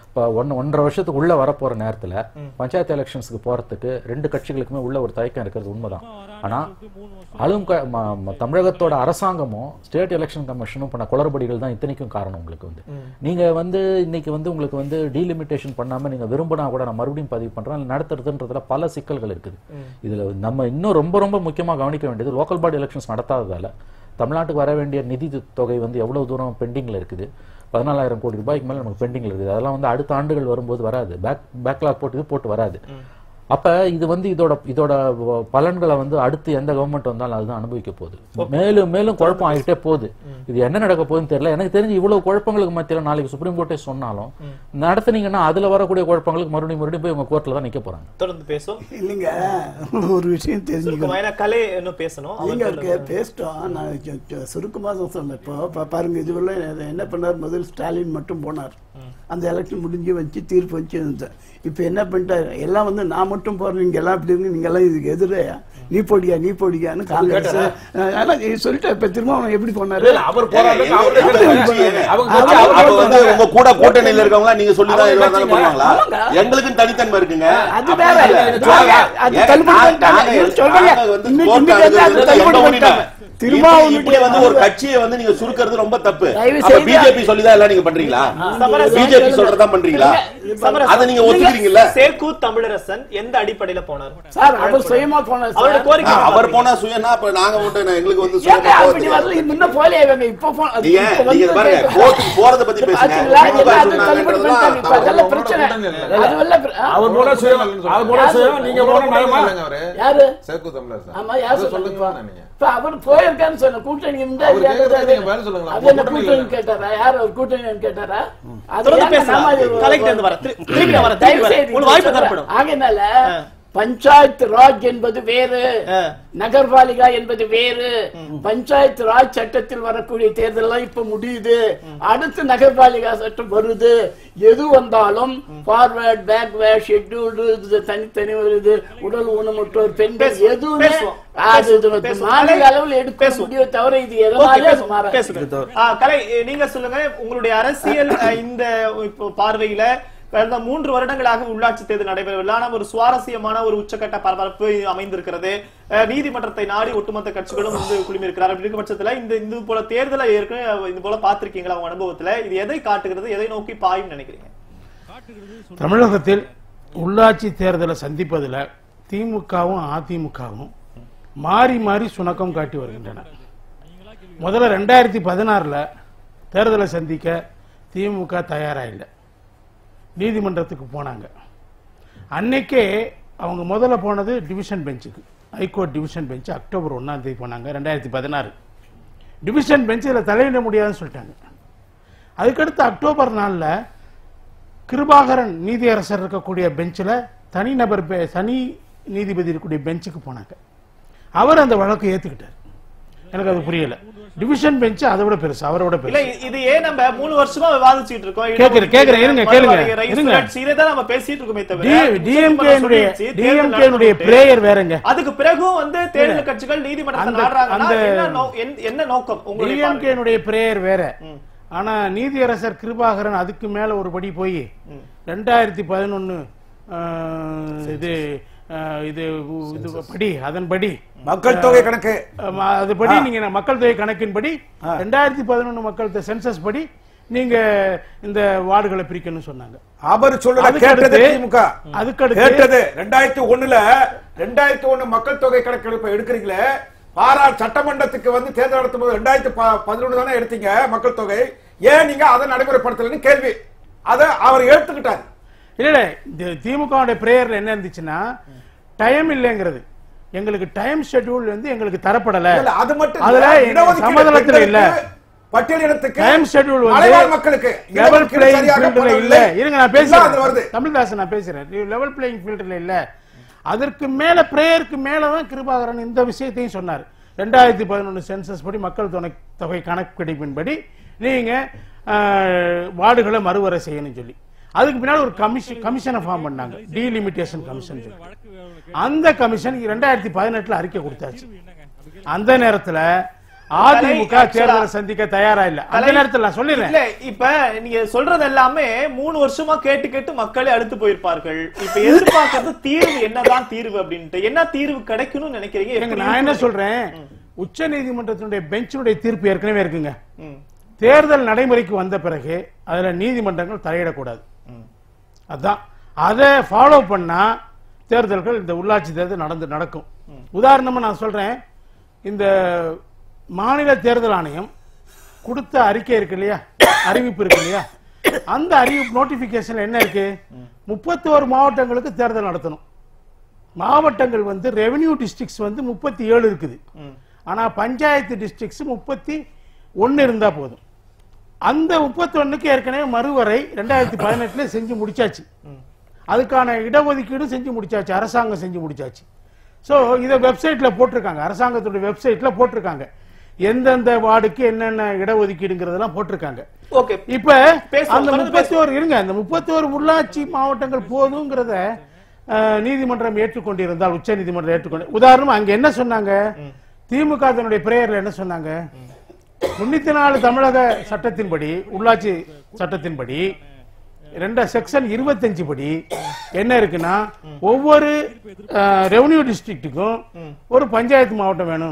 இப்போ ஒன்று ஒன்றரை வருஷத்துக்கு உள்ள வரப்போற நேரத்துல பஞ்சாயத்து எலெக்ஷன்ஸ்க்கு போறதுக்கு ரெண்டு கட்சிகளுக்குமே உள்ள ஒரு தயக்கம் இருக்கிறது உண்மைதான் ஆனா அதுவும் க- ம- ம- தமிழகத்தோட அரசாங்கமும் ஸ்டேட் எலெக்ஷன் கமிஷனும் பண்ண குளறுபடிகள் தான் இத்தனைக்கும் காரணம் உங்களுக்கு வந்து நீங்க வந்து இன்னைக்கு வந்து உங்களுக்கு வந்து டீலிமிட்டேஷன் பண்ணாம நீங்க விரும்பினா கூட நான் மறுபடியும் பதிவு பண்றேன் நடத்துறதுன்றதுல பல சிக்கல்கள் இருக்குது இதுல நம்ம இன்னும் ரொம்ப ரொம்ப முக்கியமா கவனிக்க வேண்டியது லோக்கல் பாடி எலெக்ஷன்ஸ் நடத்தாததால தமிழ்நாட்டுக்கு வர வேண்டிய நிதி தொகை வந்து எவ்வளவு தூரம் பெண்டிங்ல இருக்குது பதினாலாயிரம் கோடி ரூபாய்க்கு மேல நமக்கு பெண்டிங்ல இருக்குது அதெல்லாம் வந்து அடுத்த ஆண்டுகள் வரும்போது வராது பேக் பேக்லாக் போட்டு இது போட்டு வராது அப்ப இது வந்து இதோட இதோட வ- பலன்களை வந்து அடுத்து எந்த கவர்மெண்ட் வந்தாலும் அதுதான் அனுபவிக்க போகுது மேலும் மேலும் குழப்பம் ஆகிட்டே போகுது இது என்ன நடக்க போகுதுன்னு தெரியல எனக்கு தெரிஞ்சு இவ்வளவு குழப்பங்களுக்கு மத்தியில நாளைக்கு சுப்ரீம் கோர்ட்டே சொன்னாலும் நடத்துனீங்கன்னா அதுல வரக்கூடிய குழப்பங்களுக்கு மறுபடியும் மறுபடியும் போய் உங்க கோர்ட்ல தான் நிக்க போறாங்க தொடர்ந்து பேசும் இல்லைங்க ஒரு விஷயம் தெரிஞ்சுக்கணும் சுருக்கமா, ஏன்னா கலை இன்னும் பேசணும் நீங்க அவர் அதுக்கு பேசிட்டோம் நான் சு- சு- சுருக்கமா தான் சொன்னேன் இப்போ பா- பாருங்க இதுவரை என்ன பண்ணார் முதல் ஸ்டாலின் மட்டும் போனார் அந்த எலெக்ஷன் முடிஞ்சு வச்சு தீர்ப்பு வச்சு இருந்தேன் இப்போ என்ன பண்ணிட்டாரு எல்லாம் வந்து நான் மட்டும் போறேன் நீங்க எல்லாம் இப்படி இருக்கு நீங்க எல்லாம் இதுக்கு எதிரையா நீ போடியா நீ போடியான்னு காங்கிரஸ் அஹ், அதான் இது சொல்லிட்டு இப்ப திரும்ப அவன் எப்படி போனாரு அவர் போறாரு எங்க- அவரு எங்க கட்சி ஏங்க? அவங்க அப்ப அவங்க வந்து உங்க கூட கூட்டணியில இருக்கவங்க நீங்க சொல்லி தான் அவங்க எதுவா இருந்தாலும் கட்சிங்க. பண்ணுவாங்களா ஆமாங்க. எங்களுக்கு தனித்தன்மை இருக்குங்க அது அப்படி வேற. இல்ல. அது சொல்லுங்க. வேற. அது ஏன் தள்ளுபடி நாங்க- பண்ணிட்டாங்க. நாங்க இவரு சொல்றாங்க. நாங்க வந்து இன்னைக்கு court இன்னைக்கு அணுகுறது அது வந்து தள்ளுபடி எந்த உரிமை? பண்ணிட்டாங்க. திரும்ப இப்படி- அவங்களுக்கு இப்படி வந்து ஒரு வந்து- கட்சியை வந்து நீங்க சுருக்கிறது ரொம்ப தப்பு தயவு அப்ப செய்து பிஜேபி சொல்லிதான் எல்லாம் நீங்க பண்றீங்களா சமரசம் பிஜேபி சொல்றதா பண்றீங்களா சமரசம். அதை நீங்க ஒத்துக்கிறீங்கல்ல சேக்கு தமிழரசன் எந்த அடிப்படையில போனார் சார் அவர் சுயமா போனார் அவரோட சார். கோரிக்கை ஆ, அவர் அவர் போனா சுயனா அப்ப நாங்க மட்டும் எங்களுக்கு வந்து ஏங்க, சுயமா அப்படி போறது வரல, இது முன்ன போகலையே இவங்க, இப்ப போ- அது நீங்க இப்ப நீங்க வந்து பாருங்க கேட்க- கோர்ட்டுக்கு போறத பத்தி பேசுங்க பாத்தீங்களா? திமுக எல்லாம் அது தள்ளுபடி சொன்னாங்கன்றதெல்லாம் பண்ணிட்டாங்க. இப்ப அதெல்லாம் பிரச்சனை. அதெல்லாம் பிர- ஆ, அவர் போனா சுயம் அவர் போனா சுயம் நீங்க போனா நயமா யாரு சேக்கு தமிழர் சார் ஆமா யார் அதை சொல்லுங்க சொல்லுங்க நீங்க இப்ப அவர் போயிருக்கான்னு சொன்ன கூட்டணி இருந்தா அவர் இல்லையா? கேக்குறது நீங்க பதில் சொல்லுங்களேன். அது என்ன கூட்டணி கூட்டணி இல்லைன்னு. கேட்டாரா யார் அவர் கூட்டணி கேட்டாரா அது தொடர்ந்து ஏங்க பேசலாம் நம்ம இது- கலைக்கு இருந்து வர திரு- திருப்பி நான் வரேன், தயவு திருப்பி வரேன். செய்து உங்களுக்கு வாய்ப்பு சொல்றேன். தரப்படும் ஆகையினால பஞ்சாயத்து ராஜ் என்பது வேறு ஆ. நகர்பாலிகா என்பது வேறு பஞ்சாயத்து ராஜ் சட்டத்தில் வரக்கூடிய தேர்தல்லாம் இப்ப முடியுது அடுத்து நகர்பாலிகா சட்டம் வருது எது வந்தாலும் ஃபார்வர்ட் பேக்வேர்ட் ஷெட்யூல்டு தனித்தனி வருது உடல் ஊனமுற்றோர் பெண்கள் பேசுவோம், எதுவுமே பேசுவோம், அது இது பேசுவோம், பேசுவோம். மாநில அளவில் எடுக்க பேசுவோம். முடியும் தவிர இது ஓகே, எதனாலே பேசுங்க, மாறாது பேசுங்க. ஆ, கலை நீங்க சொல்லுங்க உங்களுடைய அரசியல் அ, இந்த இப்போ பார்வையில கடந்த மூன்று வருடங்களாக உள்ளாட்சி தேர்தல் நடைபெறவில்லை ஆனால் ஒரு சுவாரஸ்யமான ஒரு உச்சக்கட்ட பரபரப்பு அமைந்திருக்கிறது அ, நீதிமன்றத்தை நாடி ஒட்டுமொத்த கட்சிகளும் வந்து குழுமியிருக்கிறார் அப்படி இருக்க பட்சத்துல இந்த இது போல தேர்தலை ஏற்கனவே இது போல பார்த்திருக்கீங்களா உங்க அனுபவத்துல இது எதை காட்டுகிறது எதை நோக்கி பாயும் நினைக்கிறீங்க தமிழகத்தில் உள்ளாட்சி தேர்தலை சந்திப்பதில் திமுகவும் அதிமுகவும் மாறி மாறி சுணக்கம் காட்டி வருகின்றன முதல்ல ரெண்டாயிரத்தி பதினாறில் தேர்தலை சந்திக்க திமுக தயாரா இல்லை நீதிமன்றத்துக்கு போனாங்க அன்னைக்கே அவங்க முதல்ல போனது டிவிஷன் பெஞ்சுக்கு ஹைகோர்ட் டிவிஷன் பெஞ்ச் அக்டோபர் ஒன்றாம் தேதி போனாங்க ரெண்டாயிரத்தி பதினாறு டிவிஷன் பெஞ்சில் தலையிட முடியாதுன்னு சொல்லிட்டாங்க அதுக்கடுத்து அக்டோபர் நாலில் கிருபாகரன் நீதியரசர் இருக்கக்கூடிய பெஞ்சில் தனிநபர் பெ- தனி நீதிபதி இருக்கக்கூடிய பெஞ்சுக்கு போனாங்க அவர் அந்த வழக்கை ஏத்துக்கிட்டார் எனக்கு அது புரியல டிவிஷன் பெஞ்ச் அதை விட பெருசு அவரை விட இல்ல பெருசு இ- இது ஏன் நம்ம மூணு வருஷமா விவாதிச்சுட்டு இருக்கோம் கேக்குறேன், கேக்குறேன், இருங்க, கேளுங்க, மறுவரையறை, இருங்க. சுழற்சி, இதைதான் நம்ம பேசிட்டு இருக்கோமே தவிர டிஎம்கே சொல்லிடுச்சு, தேர்தல் டிஎம்கே நடந்து பிரேயர் வேறங்க அதுக்கு பிறகும் வந்து தேர்தல் கட்சிகள் நீதிமன்றத்தை அந்த- நாடுறாங்கன்னா அந்த- என்ன நோ- என்- என்ன நோக்கம் உங்களுடைய பார்வை? டிஎம்கேனுடைய பிரேயர் வேற ஆனா நீதியரசர் கிருபாகரன் அதுக்கு மேல ஒரு படி போய் ரெண்டாயிரத்தி பதினொன்னு இது ஆஹ், இது இது படி அதன்படி மக்கள் தொகை கணக்கு ஆமா, அதுபடி நீங்க மக்கள் தொகை கணக்கின்படி ரெண்டாயிரத்தி பதினொன்னு மக்கள் சென்சஸ் படி நீங்க இந்த வார்டுகளை பிரிக்கணும்னு சொன்னாங்க அவர் சொல்லல அதுக்கு கேட்டது அடுத்து- திமுக அதுக்கு அடுத்து- கேட்டது ரெண்டாயிரத்தி ஒண்ணுல ரெண்டாயிரத்தி ஒண்ணு மக்கள் தொகை கணக்கெடுப்பு எடுக்கிறீங்களே பாரா சட்டமன்றத்துக்கு வந்து தேர்தல் நடத்தும் போது ரெண்டாயிரத்தி பதினொன்னு தானே எடுத்தீங்க மக்கள் தொகை ஏன் நீங்க அதை நடைமுறைப்படுத்தலன்னு கேள்வி அதை அவர் எடுத்துக்கிட்டார் இல்ல இல்ல இந்த திமுக பிரேயர்ல என்ன இருந்துச்சுன்னா டைம் இல்லைங்கிறது எங்களுக்கு டைம் ஷெட்யூல் வந்து எங்களுக்கு தரப்படல இல்ல, அது மட்டும் அதுல இல்ல. எங்க இடஒதுக்கீடு சமதளத்துல இல்ல பெண்களுக்கு, பட்டியலினத்துக்கு டைம் ஷெட்யூல் வந்து மலைவாழ் மக்களுக்கு லெவல் இடஒதுக்கீடு பிளேயிங் சரியாக ஃபீல்ட்ல பண்ணவில்லை. இல்ல இருங்க நான் எல்லாம் அதுல வருது பேசுறேன் தமிழ்தாசன் நான் பேசுறேன் லெவல் பிளேயிங் ஃபீல்ட்ல இல்ல அதற்கு மேல பிரேயருக்கு மேல தான் கிருபாகரன் இந்த விஷயத்தையும் சொன்னார் ரெண்டாயிரத்தி பதினொன்று சென்சஸ் படி மக்கள் தொகை தொகை கணக்கெடுப்பின்படி நீங்க ஆஹ், வார்டுகளை மறுவரை செய்யணும் சொல்லி அதுக்கு பின்னாடி ஒரு கமிஷன் கமிஷனை ஃபார்ம் பண்ணாங்க டீலிமிட்டேஷன் கமிஷன் சொல்லி அந்த கமிஷன் ரெண்டாயிரத்தி பதினெட்டுல அறிக்கை கொடுத்தாச்சு அந்த நேரத்துல அதிமுக கலை, தேர்தலை actually- சந்திக்க தயாரா இல்ல அந்த கலை- நேரத்தில் நான் சொல்லிடுறேன் இல்ல இப்ப நீங்க சொல்றது எல்லாமே மூணு வருஷமா கேட்டு கேட்டு மக்களே அழுத்து போயிருப்பார்கள் இப்ப எதிர்பார்க்கறது தீர்வு என்னதான் தீர்வு அப்படின்ட்டு என்ன தீர்வு கிடைக்கணும்னு நினைக்கிறீங்க ஏங்க, எப்படி நான் என்ன இருக்கும்? சொல்றேன் உச்ச நீதிமன்றத்தினுடைய பெஞ்சினுடைய தீர்ப்பு ஏற்கனவே இருக்குங்க ம். தேர்தல் நடைமுறைக்கு வந்த பிறகு அதுல நீதிமன்றங்கள் தலையிடக்கூடாது அதான் அதை ஃபாலோ பண்ணா தேர்தல்கள் இந்த உள்ளாட்சி தேர்தல் நடந்து நடக்கும் உதாரணமா நான் சொல்றேன் இந்த மாநில தேர்தல் ஆணையம் கொடுத்த அறிக்கை இருக்கு இல்லையா அறிவிப்பு இருக்கு இல்லையா அந்த அறிவிப்பு நோட்டிபிகேஷன் என்ன இருக்கு முப்பத்தோரு மாவட்டங்களுக்கு தேர்தல் நடத்தணும் மாவட்டங்கள் வந்து ரெவென்யூ டிஸ்ட்ரிக்ட்ஸ் வந்து முப்பத்தி ஏழு இருக்குது ஆனா பஞ்சாயத்து டிஸ்ட்ரிக்ட்ஸ் முப்பத்தி ஒன்னு இருந்தா போதும் அந்த முப்பத்தி ஒண்ணுக்கு ஏற்கனவே மறுவரை ரெண்டாயிரத்தி பதினெட்டுல செஞ்சு முடிச்சாச்சு அதுக்கான இடஒதுக்கீடு செஞ்சு முடிச்சாச்சு அரசாங்கம் செஞ்சு முடிச்சாச்சு சோ இதை வெப்சைட்ல போட்டிருக்காங்க அரசாங்கத்துடைய வெப்சைட்ல போட்டிருக்காங்க எந்தெந்த வார்டுக்கு என்னென்ன இடஒதுக்கீடுங்கிறதெல்லாம் போட்டிருக்காங்க ஓகே இப்ப பேசுவோம், அந்த தொடர்ந்து முப்பத்தி ஒரு இருங்க அந்த முப்பத்தி ஒரு உள்ளாட்சி மாவட்டங்கள் போதுங்கிறத அஹ், நீதிமன்றம் ஏற்றுக்கொண்டிருந்தால் உச்ச நீதிமன்றம் ஏற்றுக்கொண்டு உதாரணம் அங்க என்ன சொன்னாங்க திமுக தன்னுடைய பிரேயர்ல என்ன சொன்னாங்க முன்னூத்தி நாலு தமிழக சட்டத்தின்படி உள்ளாட்சி சட்டத்தின்படி ரெண்ட செக்ஷன் இருபத்தஞ்சு படி என்ன இருக்குன்னா ஒவ்வொரு ரெவன்யூ டிஸ்ட்ரிக்ட்டுக்கும் ஒரு பஞ்சாயத்து மாவட்டம் வேணும்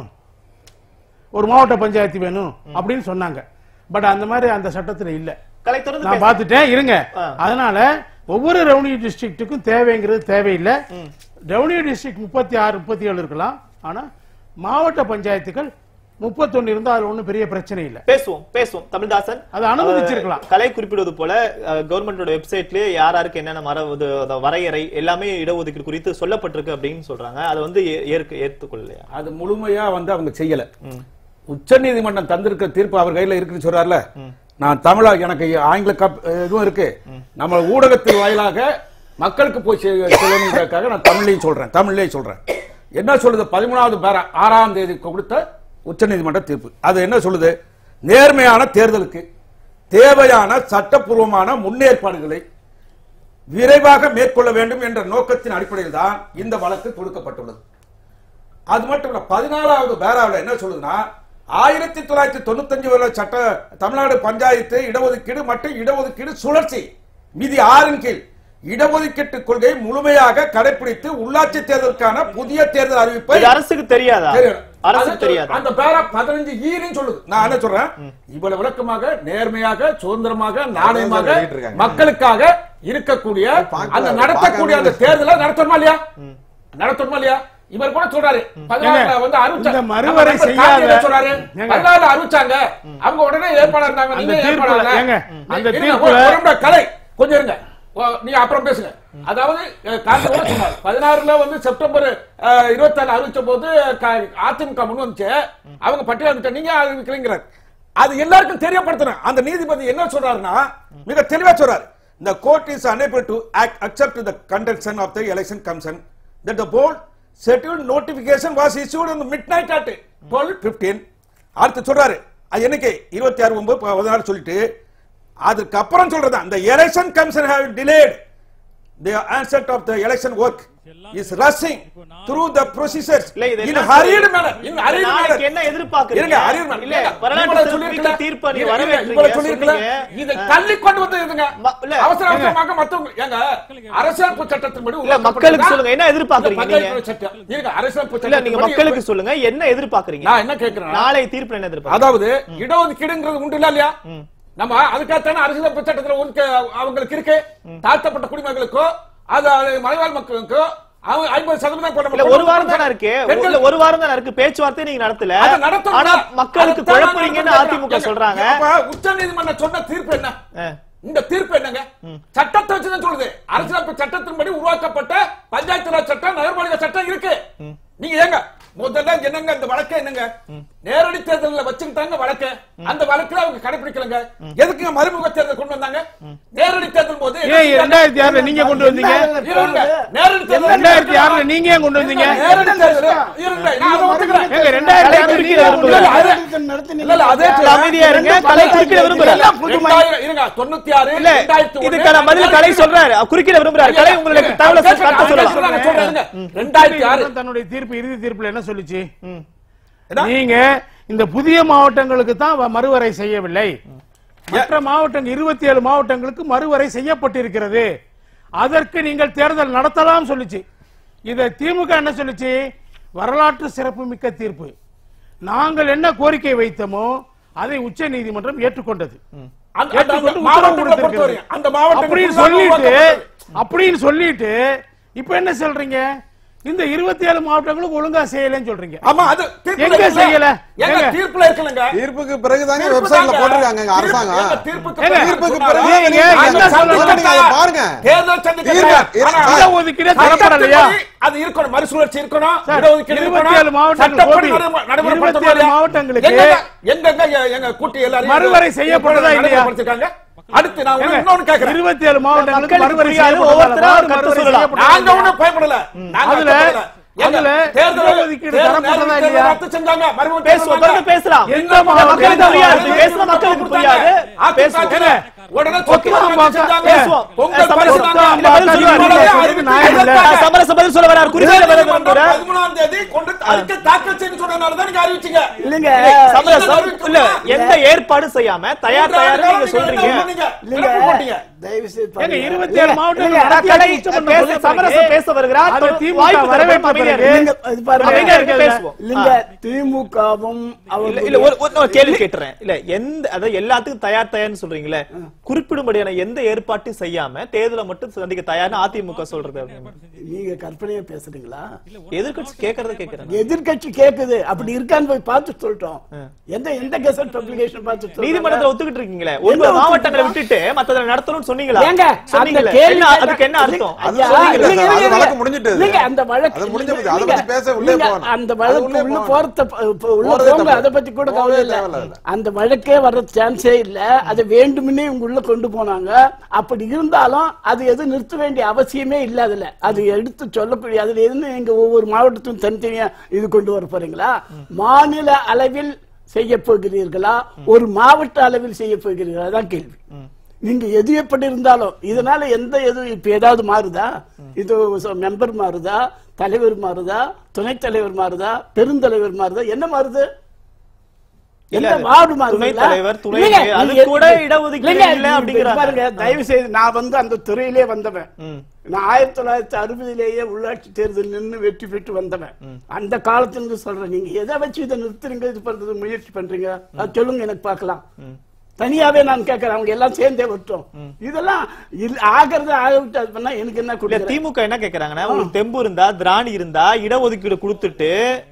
ஒரு மாவட்ட பஞ்சாயத்து வேணும் அப்படின்னு சொன்னாங்க பட் அந்த மாதிரி அந்த சட்டத்துல இல்ல கலை தொடர்ந்து நான் பேசுங்க. பார்த்துட்டேன் இருங்க ஆ. அதனால ஒவ்வொரு ரெவன்யூ டிஸ்ட்ரிக்ட்டுக்கும் தேவைங்கிறது தேவையில்லை ரெவன்யூ டிஸ்ட்ரிக்ட் முப்பத்தி ஆறு முப்பத்தி ஏழு இருக்கலாம் ஆனா மாவட்ட பஞ்சாயத்துகள் முப்பத்தொன்னு இருந்தா அதுல ஒண்ணும் பெரிய பிரச்சனை இல்ல பேசுவோம் பேசுவோம் தமிழ்தாசன் அதை அனுமதிச்சிருக்கலாம். அஹ், கலை குறிப்பிடுவது போல கவர்மெண்டோட வெப்சைட்லயே யார் யாருக்கு என்னென்ன மர இது, அத வரையறை எல்லாமே இடஒதுக்கீடு குறித்து சொல்லப்பட்டிருக்கு அப்படின்னு சொல்றாங்க அதை வந்து ஏ- ஏற்க ஏத்துக்கொள்ளலையா அது முழுமையா வந்து அவங்க செய்யல உச்ச நீதிமன்றம் தந்திருக்க தீர்ப்பு அவர் கையில இருக்குன்னு சொல்றாருல நான் தமிழா எனக்கு ஆங்கில கப் இதுவும் இருக்கு நம்ம ஊடகத்தின் வாயிலாக மக்களுக்கு போய் செ- சொல்லணுங்கிறதுக்காக நான் தமிழ்லையும் சொல்றேன் தமிழ்லயும் சொல்றேன் என்ன சொல்லுது பதிமூணாவது பேர ஆறாம் தேதி கொடுத்த உச்ச நீதிமன்ற தீர்ப்பு அது என்ன சொல்லுது நேர்மையான தேர்தலுக்கு தேவையான சட்டப்பூர்வமான முன்னேற்பாடுகளை விரைவாக மேற்கொள்ள வேண்டும் என்ற நோக்கத்தின் அடிப்படையில் தான் இந்த வழக்கு தொடுக்கப்பட்டுள்ளது அது மட்டும் இல்ல பதினாலாவது பேராவில் என்ன சொல்லுதுன்னா ஆயிரத்தி தொள்ளாயிரத்தி தொண்ணூத்தஞ்சு வரை சட்ட தமிழ்நாடு பஞ்சாயத்து இடஒதுக்கீடு மற்றும் இடஒதுக்கீடு சுழற்சி விதி ஆறின் கீழ் இடஒதுக்கீட்டு கொள்கையை முழுமையாக கடைபிடித்து உள்ளாட்சி தேர்தலுக்கான புதிய தேர்தல் அறிவிப்பை இது அரசுக்கு தெரியாதா தெரியும். அரசுக்கு அது தெரியாதா அந்த பேரா பதினஞ்சு ஈரின்னு சொல்லுது நான் என்ன சொல்றேன் இவ்வளவு விளக்கமாக நேர்மையாக சுதந்திரமாக நாணயமாக வெளியிட்டிருக்காங்க. மக்களுக்காக இருக்கக்கூடிய பார்க்கல, அந்த நடத்தக்கூடிய அந்த பார்க்காம தேர்தலை நடத்தணுமா இல்லையா நடத்தணுமா இல்லையா இவர் கூட சொல்றாரு பதினாறுல வந்து அறிவிச்சா- இந்த மறுவரை நம்ம நண்பர் செய்யாத- காந்தி என்ன சொல்றாரு ஏங்க. பதினாறுல அறிவிச்சாங்க அவங்க உடனே ஏற்பாடு இருந்தாங்க அந்த நீங்க தீர்ப்புல- ஏற்பாடு இல்ல. ஏங்க, அந்த இருங்க, தீர்ப்புல- ஒரு- ஒரு நிமிடம் கலை கொஞ்சம் இருங்க ஓ, நீங்க அப்புறம் பேசுங்க அதாவது அஹ், காந்தி கூட சொன்னார் பதினாறுல வந்து செப்டம்பர் இருபத்தி ஆறு அறிவிச்ச போது க- அதிமுக முன் வந்துச்சு அவங்க பட்டியலிட்ட நீங்க அறிவிக்கலைங்கிறார் அது எல்லாருக்கும் தெரியப்படுத்தணும் அந்த நீதிபதி என்ன சொல்றாருன்னா மிக தெளிவா சொல்றாரு the court is unable to act, accept the contention of the election commission that the board scheduled notification was issued on the midnight at 12:15 அடுத்து சொல்றாரு அது என்னைக்கு இருபத்தி ஆறு ஒன்பது பதினாறு சொல்லிட்டு அதுக்கு அப்புறம் சொல்றதா the election commission have delayed the onset of the election work is rushing through the procedures இல்ல, இது in எல்லாம் hurried சரி. manner in hurried நாளைக்கு manner என்ன எதிர்பார்க்கறீங்க? இருங்க hurried manner இல்ல, இல்ல, வரலாற்று இவ்வளவு சிறப்புமிக்க சொல்லியிருக்கல. தீர்ப்பை நீ இருங்க, வரவேற்றீங்க, இவ்வளவு சொல்லியிருக்கல. சொன்னீங்க. இதை தள்ளி கொண்டு வந்து இதுங்க ம- இல்ல, அவசர அவசரமாக மத்தவங்க ஏங்க அரசியலமைப்பு சட்டத்தின்படி இல்ல, மக்களுக்கு சொல்லுங்க, என்ன எதிர்பார்க்கறீங்க இந்த நீங்க? பஞ்சாயத்து சட்டம். இருங்க, அரசியலமைப்பு இல்ல நீங்க சட்டத்தின்படி மக்களுக்கு சொல்லுங்க என்ன எதிர்பார்க்கறீங்க நான் என்ன கேட்கிறேன் நாளை தீர்ப்புல என்ன எதிர்பார்க்கறீங்க அதாவது இடஒதுக்கீடுங்கிறது உண்டு இல்ல இல்லையா நம்ம அதுக்காகத்தானே அரசியலமைப்பு சட்டத்துல ஒதுக்க அவங்களுக்கு இருக்கு தாழ்த்தப்பட்ட குடிமக்களுக்கோ அது அது மலைவாழ் மக்களுக்கோ அவங்க ஐம்பது சதவீதம் கொண்ட இல்ல ஒரு வாரம் தானே இருக்கு பெண்கள் இல்ல, ஒரு வாரம் தானே இருக்கு பேச்சுவார்த்தை நீங்க நடத்தல அதை நடத்தணும். ஆனா மக்களுக்கு அதைத்தான் நான் குழப்பறீங்கன்னு நடத்தணும். அதிமுக சொல்றாங்க அப்ப உச்சநீதிமன்றம் சொன்ன தீர்ப்பு என்ன ஆ. இந்த தீர்ப்பு என்னங்க சட்டத்தை வச்சுதான் சொல்லுது அரசியலமைப்பு சட்டத்தின்படி உருவாக்கப்பட்ட பஞ்சாயத்து ராஜ் சட்டம் நகர்பாலிக சட்டம் இருக்கு நீங்க ஏங்க முதல்ல என்னங்க இந்த வழக்கு என்னங்க நேரடி தேர்தல்ல வச்சுக்கிட்டாங்க வழக்கு அந்த வழக்குல அவங்க கடைபிடிக்கலங்க எதுக்குங்க மறுமுக தேர்தல் கொண்டு வந்தாங்க நேரடி தேர்தல் போது என்ன ஏன் ரெண்டாயிரத்தி ஆறுல நீங்க கொண்டு வந்தீங்க இருங்க. நேரடி தேர்தல் ரெண்டாயிரத்தி ஆறுல நீங்க ஏன் கொண்டு வந்தீங்க நேரடி தேர்தல் இருங்க நான் அதை ஒத்துக்கிறேன். ஏங்க ரெண்டாயிரத்தி ஆறுல நீங்க ஏன் கொண்டு இல்ல, இல்ல, வந்தீங்க அது- இல்ல, இல்ல, அதே இல்ல, அமைதியா இருங்க கலை குறுக்கிட விரும்புறாரு ரெண்டாயிரம், இருங்க, தொண்ணூத்தி ஆறு, இல்ல ரெண்டாயிரத்தி ஒண்ணு, இதுக்கான பதில் கலை சொல்றாரு அவர் குறுக்கிட விரும்புறாரு கலை உங்களுக்கு தகவலை கேட்க- கரெக்டா கேட்க சொல்லலாம் சொல்றாங்க, சொல்றேன், இருங்க. ரெண்டாயிரத்தி ஆறு தன்னுடைய தீர்ப்பு இறுதி தீர்ப்புல என்ன சொல்லுச்சு என்ன? நீங்க இந்த புதிய மாவட்டங்களுக்கு தான் வ- மறுவரை செய்யவில்லை மற்ற மாவட்டங்கள் இருபத்தி ஏழு மாவட்டங்களுக்கு மறுவரை செய்யப்பட்டிருக்கிறது அதற்கு நீங்கள் தேர்தல் நடத்தலாம் சொல்லுச்சு இதை திமுக என்ன சொல்லுச்சு வரலாற்று சிறப்பு மிக்க தீர்ப்பு நாங்கள் என்ன கோரிக்கை வைத்தோமோ அதை உச்ச நீதிமன்றம் ஏற்றுக்கொண்டது அந்த- அந்த- ஏற்றுக்கொண்டு அந்த உத்தரவு மாவட்டங்களை கொடுத்திருக்கிறது. பொறுத்தவரைக்கும், அந்த மாவட்டங்களுக்கு அப்படின்னு தான் சொல்லிட்டு உருவாக்கப்பட்டது. அப்படின்னு சொல்லிட்டு இப்ப என்ன சொல்றீங்க இந்த இருபத்தி ஏழு மாவட்டங்களுக்கு ஒழுங்கா செய்யலன்னு சொல்றீங்க ஆமா அது தீர்ப்புல எங்க இருக்குல்ல? செய்யல? எங்க எங்க? தீர்ப்புல இருக்குல்லங்க தீர்ப்புக்கு பிறகுதாங்க தீர்ப்பு வெப்சைட்ல தாங்க. போட்டிருக்காங்க எங்க தீர்ப்பு- அரசாங்கம் எங்க தீர்ப்புக்கு ஏங்க, பிறகு தீர்ப்புக்கு சொன்னாங்க. பிறகு நீங்க நீங்க என்ன அதை சொல்றீங்க? அதை பாருங்க தேர்தல் சந்திக்க தீர்ப்பு- ஆனா, இரு- இடஒதுக்கீடு தரப்படலையா? சட்டத்தின்படி அது இருக்கணும் மறுசுழற்சி இருக்கணும் சார், இடஒதுக்கீடு இருபத்தி இருக்கணும், ஏழு மாவட்டங்கள் சட்டப்படி கோபி. நடைமு- நடைமுறைப்படுத்தணும் இருபத்தி ஏழு இல்லையா? மாவட்டங்களுக்கு எங்கெங்க- எங்கெங்க எ- எங்க கூட்டி எல்லாரையும் மறுவரை செய்யப்படுதா இல்லையா? நடைமுறைப்படுத்திருக்காங்க? அடுத்து நான் ஒண்ணு- இன்னொன்னு கேட்கிறேன் இருபத்தி ஏழு மாவட்டங்களுக்கு மக்களுக்கு மறுவரை புரியாது, செய்யப்பட்டதால ஒவ்வொருத்தரா மறு- கருத்து மறுவரை சொல்லலாம். செய்யப்பட்டதா நாங்க இல்லையா? ஒண்ணும் பயப்படல நாங்க அதுல- அச்சப்படல. எங்க அதுல தேர்தல் இடஒதுக்கீடு தேர்தல் தரப்பட்டதா நேரடி இல்லையா? தேர்தல் ரத்து செஞ்சாங்க மறுபடியும் பேசுவோம் தேர்தல் தொடர்ந்து பேசலாம் எந்த மக்களுக்கு மாவட்டம் புரியாது பேசுனா மக்களுக்கு புரியாது பேசுவோம் அதிமுக உடனே ஒத்துக்கலாம் சொத்து பாக்க. செஞ்சாங்க. பேசுவோம். பொங்கல் சமரசம் பரிசாங்க. இல்ல, பதில் சொல்லுவாரு. இதனாலே சொல்றது அறிவித்து நியாயம் இல்ல. கொடுத்தாங்க. சமரச பதில் சொல்ல வரார் குறிப்பிட்ட வர உயர்நீதிமன்றம் விரும்புகிறேன். பதிமூணாம் தேதி கொண்டு அறிக்கை தாக்கல் செய்ய சொன்னதுனால தான் நீங்க அறிவிச்சீங்க இல்லைங்க சமரசம் இல்ல எந்த ஏற்பாடு செய்யாம தயார் தயார் நீங்க சொல்றீங்க சொல்றீங்க தயவு செய்து ஏங்க, பாருங்க. 27 மாவட்டங்கள் இல்லைங்க, நடத்தி மக்களை உச்சமன்றம் பேச சொல்லிய சமரசம் பிறகு பேச வருகிறார் அதை தொடர்ந்து திமுக வாய்ப்பு வரவேற்ற தரப்படும் அமைதியா பிறகு இருக்கு. இல்லைங்க, இது பாருங்க. அமைதியா இருக்கு, பேசுவோம். இல்லைங்க ஆ. திமுகவும் இல்ல, இல்ல ஒரு ஒரு- ஒரு கேள்வி கேட்டுறேன் இல்ல எந்த அதாவது எல்லாத்துக்கும் தயார் தயார்னு சொல்றீங்களே குறிப்பிடும்படியான எந்த ஏற்பாட்டையும் செய்யாம தேர்தலை மட்டும் சந்திக்க தயார்னு அதிமுக சொல்றது அப்படின்னு. நீங்க கற்பனையா பேசுறீங்களா எதிர்க்கட்சி கேக்குறத கேக்குறேன் எதிர்க்கட்சி கேக்குது அப்படி இருக்கான்னு போய் பார்த்து சொல்லிட்டோம் எந்த எந்த கெசட் பப்ளிகேஷன் பார்த்து சொல்றாங்க? நீதிமன்றத்துல ஒத்துக்கிட்டு இருக்கீங்களே எங்க ஒன்பது ஒத்துக்கிட்டா? மாவட்டங்களை விட்டுட்டு மத்ததுல நடத்தணும்னு சொன்னீங்களா ஏங்க, அந்த சொன்னீங்களே கேள்வி என்ன கேட்டா- அதுக்கு என்ன அர்த்தம் ஐயா, அது சொன்னீங்களே இல்லைங்க, சார், அது இல்லைங்க. வழக்கு முடிஞ்சிட்டு அது. இல்லைங்க, அந்த வழக்கு அது முடிஞ்சு போச்சு. அதை இல்லைங்க, பத்தி பேச உள்ளே இல்லைங்க, போகணும். அந்த அது வழக்கு உள்ளே உள்ள போகணும். போறத ப- இப்ப உள்ள போறதே போங்க தப்பு. அதை பத்தி கூட போறதே கவலை இல்ல தேவையில்ல அதுல. அந்த வழக்கே வர்ற சான்ஸே இல்ல அதை வேண்டுமெனே இவங்க உள்ள கொண்டு போனாங்க அப்படி இருந்தாலும் அது எதுவும் நிறுத்த வேண்டிய அவசியமே இல்ல அதுல அது எடுத்து சொல்லக்கூடிய அதுல இருந்து நீங்க ஒவ்வொரு மாவட்டத்தும் தனித்தனியா இது கொண்டு வர போறீங்களா மாநில அளவில் செய்ய போகிறீர்களா ஒரு மாவட்ட அளவில் செய்ய போகிறீர்களா தான் கேள்வி நீங்க எது எப்படி இருந்தாலும் இதனால எந்த எது இப்ப ஏதாவது மாறுதா இது மெம்பர் மாறுதா தலைவர் மாறுதா துணைத் தலைவர் மாறுதா பெருந்தலைவர் மாறுதா என்ன மாறுது இல்ல, எந்த அது வார்டு மாறுதுங்களா? துணைத் தலைவர், துணை இல்லைங்க, மேயர், அது நீங்க- கூட இடஒதுக்கீடு இல்லைங்க, இல்ல நீங்க அப்படிங்கிறாங்க. பாருங்க தயவு செய்து நான் வந்து அந்த துறையிலே வந்தவன் நான் ஆயிரத்தி தொள்ளாயிரத்தி அறுபதுலேயே உள்ளாட்சி தேர்தல் நின்று வெற்றி பெற்று வந்தவன் அந்த காலத்துல இருந்து சொல்றேன் நீங்க எதை வச்சு இதை நிறுத்துறீங்க இது பண்றது முயற்சி பண்றீங்க அது சொல்லுங்க எனக்கு பார்க்கலாம் தனியாவே நான் கேட்கறேன் அவங்க எல்லாம் சேர்ந்தே விட்டோம் இதெல்லாம் இல்ல- ஆகிறது ஆக விட்டு அது பண்ணா எனக்கு என்ன இல்ல கொடுக்குற திமுக என்ன கேக்குறாங்கன்னா உங்களுக்கு தெம்பு இருந்தா திராணி இருந்தா இடஒதுக்கீடு கொடுத்துட்டு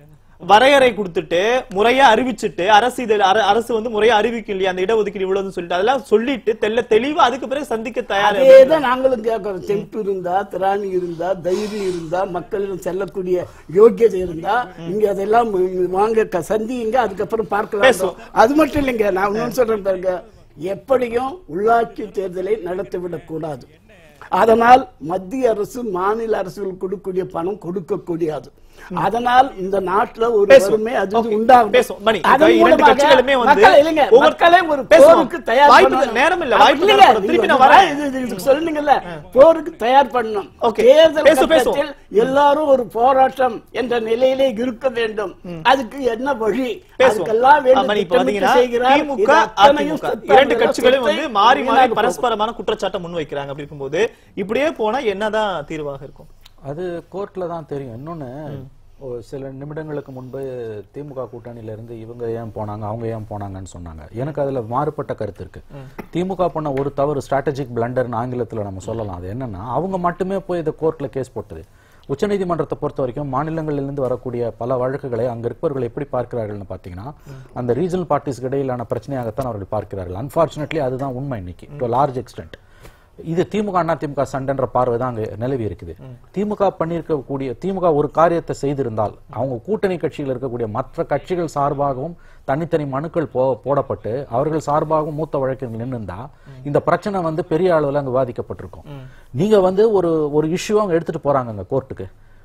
வரையறை கொடுத்துட்டு முறையா அறிவிச்சுட்டு அரசு இது அர- அரசு வந்து முறையா அறிவிக்கும் இல்லையா அந்த இடஒதுக்கீடு இவ்வளவுன்னு சொல்லிட்டு அதெல்லாம் சொல்லிட்டு தெல்ல தெளிவா அதுக்கு பிறகு சந்திக்க தயார் அதேதான் நாங்களும் கேட்கிறோம் தெம்பு இருந்தா திராணி இருந்தா தைரியம் இருந்தா மக்களிடம் செல்லக்கூடிய யோக்கியதை இருந்தா இங்க அதெல்லாம் ம- ம- வாங்க க- சந்திங்க அதுக்கப்புறம் பார்க்கலாம் பேசுவோம். அது மட்டும் இல்லைங்க நான் இன்னொன்னு சொல்றேன் பாருங்க எப்படியும் உள்ளாட்சி தேர்தலை நடத்திவிடக் கூடாது அதனால் மத்திய அரசு மாநில அரசுகள் கொடுக்கக்கூடிய பணம் கொடுக்க கூடாது அதனால் இந்த நாட்டுல ஒரு பேசுவோம். வறுமை அது இது Okay. உண்டாகும் பேசுவோம். மணி, அதன் இப்ப இரண்டு மூலமாக கட்சிகளுமே வந்து மக்களை இல்லைங்க, ஒவ்வொரு- மக்களை ஒரு பேசுவோம். போருக்கு தயார் வாய்ப்பு பண்ணணும். நேரம் இல்ல, அப்படி வாய்ப்பு இல்லைங்க, தரப்படும். திருப்பி நீங்க நான் வரேன். இது- இது- இது சொன்னீங்கல்ல போருக்கு தயார் பண்ணணும் Okay. தேர்தல் பேசு, பேசுவோம். கட்டத்தில் எல்லாரும் ஒரு போராட்டம் என்ற நிலையிலே இருக்க வேண்டும் அதுக்கு என்ன வழி பேசுவோம். அதுக்கெல்லாம் வேண்டும் மணி, இப்ப திட்டமிட்டு பாத்தீங்கன்னா செய்கிறார். திமுக, இது அத்தனையும் அதிமுக சுத்தம் இரண்டு இதெல்லாம் கட்சிகளும் சுத்தம் வந்து மாறி மாறி வீணாக போகும். பரஸ்பரமான குற்றச்சாட்டை முன்வைக்கிறாங்க அப்படி இருக்கும்போது இப்படியே போனா என்னதான் தீர்வாக இருக்கும் அது கோர்ட்ல தான் தெரியும் இன்னொன்னு ஒரு சில நிமிடங்களுக்கு முன்பு திமுக கூட்டணியில இருந்து இவங்க ஏன் போனாங்க அவங்க ஏன் போனாங்கன்னு சொன்னாங்க எனக்கு அதுல மாறுபட்ட கருத்து இருக்கு திமுக பண்ண ஒரு தவறு ஸ்ட்ராட்டஜிக் பிளண்டர்னு ஆங்கிலத்துல நம்ம சொல்லலாம் அது என்னன்னா அவங்க மட்டுமே போய் இதை கோர்ட்ல கேஸ் போட்டது உச்சநீதிமன்றத்தை பொறுத்த வரைக்கும் மாநிலங்களிலிருந்து வரக்கூடிய பல வழக்குகளை அங்க இருப்பவர்கள் எப்படி பார்க்கிறார்கள்னு பார்த்தீங்கன்னா அந்த ரீஜனல் பார்ட்டிஸ்க்கு இடையிலான பிரச்சனையாகத்தான் அவர்கள் பார்க்கிறார்கள் அன்பார்ச்சுனேட்லி அதுதான் உண்மை இன்னைக்கு டு லார்ஜ் எக்ஸ்டென்ட் இது திமுக அண்ணா திமுக சண்டைன்ற பார்வை தான் அங்க நிலவி இருக்குது திமுக பண்ணியிருக்கக்கூடிய திமுக ஒரு காரியத்தை செய்திருந்தால் அவங்க கூட்டணி கட்சியில் இருக்கக்கூடிய மற்ற கட்சிகள் சார்பாகவும் தனித்தனி மனுக்கள் போ போடப்பட்டு அவர்கள் சார்பாகவும் மூத்த வழக்கறிஞர் நின்னுந்தா இந்த பிரச்சனை வந்து பெரிய அளவில் அங்க விவாதிக்கப்பட்டிருக்கும் நீங்க வந்து ஒரு ஒரு இஷ்யூ அவங்க எடுத்துட்டு போறாங்க அங்க கோர்ட்டுக்கு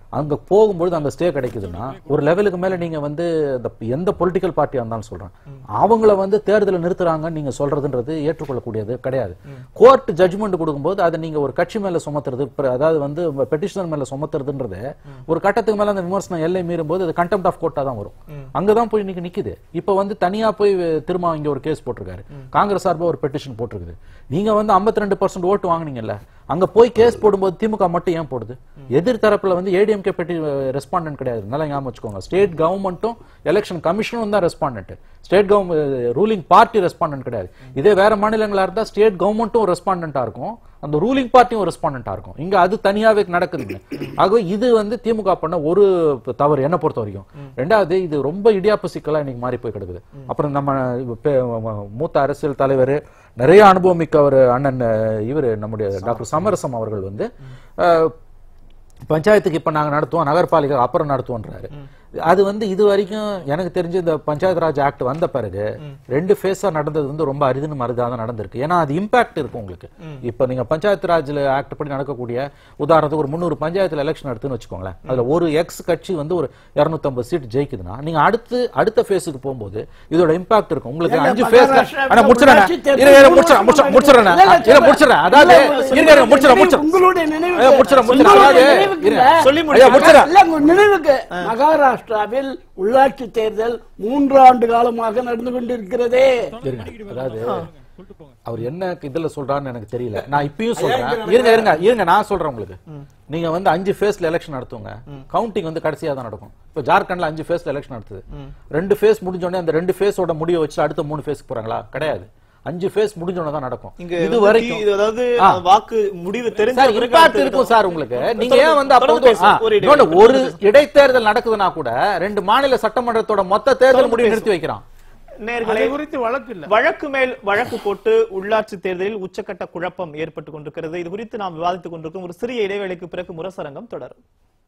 அங்க போகும்பொழுது அந்த ஸ்டே கிடைக்குதுன்னா ஒரு லெவலுக்கு மேல நீங்க வந்து இந்த எந்த பொலிட்டிக்கல் பார்ட்டியா இருந்தாலும் சொல்றேன் அவங்கள வந்து தேர்தலை நிறுத்துறாங்கன்னு நீங்க சொல்றதுன்றது ஏற்றுக்கொள்ளக்கூடியது கிடையாது கோர்ட் ஜட்ஜ்மெண்ட் கொடுக்கும்போது அதை நீங்க ஒரு கட்சி மேல சுமத்துறது பிற- அதாவது வந்து பெட்டிஷனர் மேல சுமத்துறதுன்றது ஒரு கட்டத்துக்கு மேல அந்த விமர்சனம் எல்லை மீறும் போது அது கண்டெம்ட் ஆஃப் கோர்ட்டா தான் வரும் அங்கதான் போய் இன்னைக்கு நிக்குது இப்ப வந்து தனியா போய் திரும்ப இங்க ஒரு கேஸ் போட்டிருக்காரு காங்கிரஸ் சார்பா ஒரு பெட்டிஷன் போட்டிருக்குது நீங்க வந்து 52% ரெண்டு பர்சன்ட் ஓட்டு வாங்குனீங்கல்ல அங்க போய் கேஸ் போடும்போது திமுக மட்டும் ஏன் போடுது எதிர் தரப்புல வந்து ஏடிஎம்கே பெட்டி ரெஸ்பாண்டன்ட் கிடையாது நல்லா ஞாபகம் வச்சுக்கோங்க ஸ்டேட் கவர்மெண்ட்டும் எலெக்ஷன் கமிஷனும் தான் respondent state government ruling party respondent கிடையாது இதே வேற மாநிலங்களா இருந்தா ஸ்டேட் கவர்மெண்ட்டும் ரெஸ்பாண்டன்ட்டா இருக்கும் அந்த ரூலிங் பார்ட்டியும் ரெஸ்பாண்டன்ட்டா இருக்கும் இங்க அது தனியாவே நடக்குதுங்க ஆகவே இது வந்து திமுக பண்ண ஒரு தவறு என்ன பொறுத்த வரைக்கும் ரெண்டாவது இது ரொம்ப இடியாப்பு சிக்கலா இன்னைக்கு மாறி போய் கிடக்குது அப்புறம் நம்ம பே- மூத்த அரசியல் தலைவர் நிறைய அனுபவம் மிக்க ஒரு அண்ணன் இவர் நம்முடைய டாக்டர் சமரசம் அவர்கள் வந்து அஹ், பஞ்சாயத்துக்கு இப்ப நாங்க நடத்துவோம் நகர்பாலிகை அப்புறம் நடத்துவோன்றாரு அது வந்து இது வரைக்கும் எனக்கு தெரிஞ்சு இந்த பஞ்சாயத்து ராஜ் ஆக்ட் வந்த பிறகு ரெண்டு ஃபேஸா நடந்தது வந்து ரொம்ப அரிதுன்னு மருதா தான் நடந்திருக்கு ஏன்னா அது இம்பாக்ட் இருக்கும் உங்களுக்கு இப்ப நீங்க பஞ்சாயத்து ராஜ்ல ஆக்ட் படி நடக்கக்கூடிய உதாரணத்துக்கு ஒரு முந்நூறு பஞ்சாயத்துல எலெக்ஷன் நடத்துன்னு வச்சுக்கோங்களேன் அதுல ஒரு எக்ஸ் கட்சி வந்து ஒரு 250 சீட் ஜெயிக்குதுன்னா நீங்க அடுத்து அடுத்த ஃபேஸுக்கு போகும்போது இதோட இம்பாக்ட் இருக்கும் உங்களுக்கு இல்ல, அஞ்சு ஃபேஸ் மகாராஷ்டிரா ஆனா முடிச்சிடறேன் உள்ளாட்சி தேர்தல் இருங்க இருங்க முடிச்சிடறேன் முடிச்சிடறேன் முடிச்சிடறேன் இல்ல, இல்ல, இல்ல முடிச்சிடறேன் அதாவது இல்ல, இருங்க இருங்க முடிச்சிடறேன் முடிச்சிடறேன் உங்களுடைய நினைவு ஐயா, முடிச்சிடறேன், முடிச்சிடறேன். உங்களுடைய அதாவது, நினைவுக்கு இருங்க. இல்ல. சொல்லி ஐயா, முடிச்சு முடிச்சிடறேன். இல்ல, உங்க நினைவுக்கு மகாராஷ்டிராவில் உள்ளாட்சி தேர்தல் மூன்று ஆண்டு காலமாக நடந்து கொண்டிருக்கிறதே இருங்க அதாவது அவர் என்ன இதுல சொல்றாருன்னு எனக்கு தெரியல நான் இப்பயும் சொல்றேன் இருங்க இருங்க இருங்க நான் சொல்றேன் உங்களுக்கு நீங்க வந்து அஞ்சு ஃபேஸ்ல எலெக்ஷன் நடத்துங்க கவுண்டிங் வந்து கடைசியா தான் நடக்கும் இப்ப ஜார்க்கண்ட்ல அஞ்சு ஃபேஸ்ல எலெக்ஷன் நடத்துது ரெண்டு ஃபேஸ் முடிஞ்ச உடனே அந்த ரெண்டு ஃபேஸோட முடிவை வச்சு அடுத்த மூணு ஃபேஸ்க்கு போறாங்களா கிடையாது அஞ்சு ஃபேஸ் முடிஞ்ச உடனே தான் நடக்கும் இங்க இது வந்து வரைக்கும் இது அதாவது ஆ. வாக்கு முடிவு தெரிஞ்ச சார் பிறகு இம்பாக்ட் அடுத்து இருக்கும் சார் உங்களுக்கு நீங்க ஏன் வந்து அப்ப தொடர்ந்து வந்து பேசுங்க. ஆ, ஒரு இன்னொன்னு, இடைவெளி. ஒரு இடைத்தேர்தல் நடக்குதுன்னா கூட ரெண்டு மாநில சட்டமன்றத்தோட மொத்த தேர்தல் தொடர்ந்து முடிவு பேசுங்க. நிறுத்தி வைக்கிறான் நேர்களே அதை குறித்து வழக்கு இல்ல வழக்கு மேல் வழக்கு போட்டு உள்ளாட்சி தேர்தலில் உச்சக்கட்ட குழப்பம் ஏற்பட்டுக் கொண்டிருக்கிறது இது குறித்து நாம் விவாதித்துக் கொண்டிருக்கும் ஒரு சிறிய இடைவேளைக்கு பிறகு முரசரங்கம் தொடரும்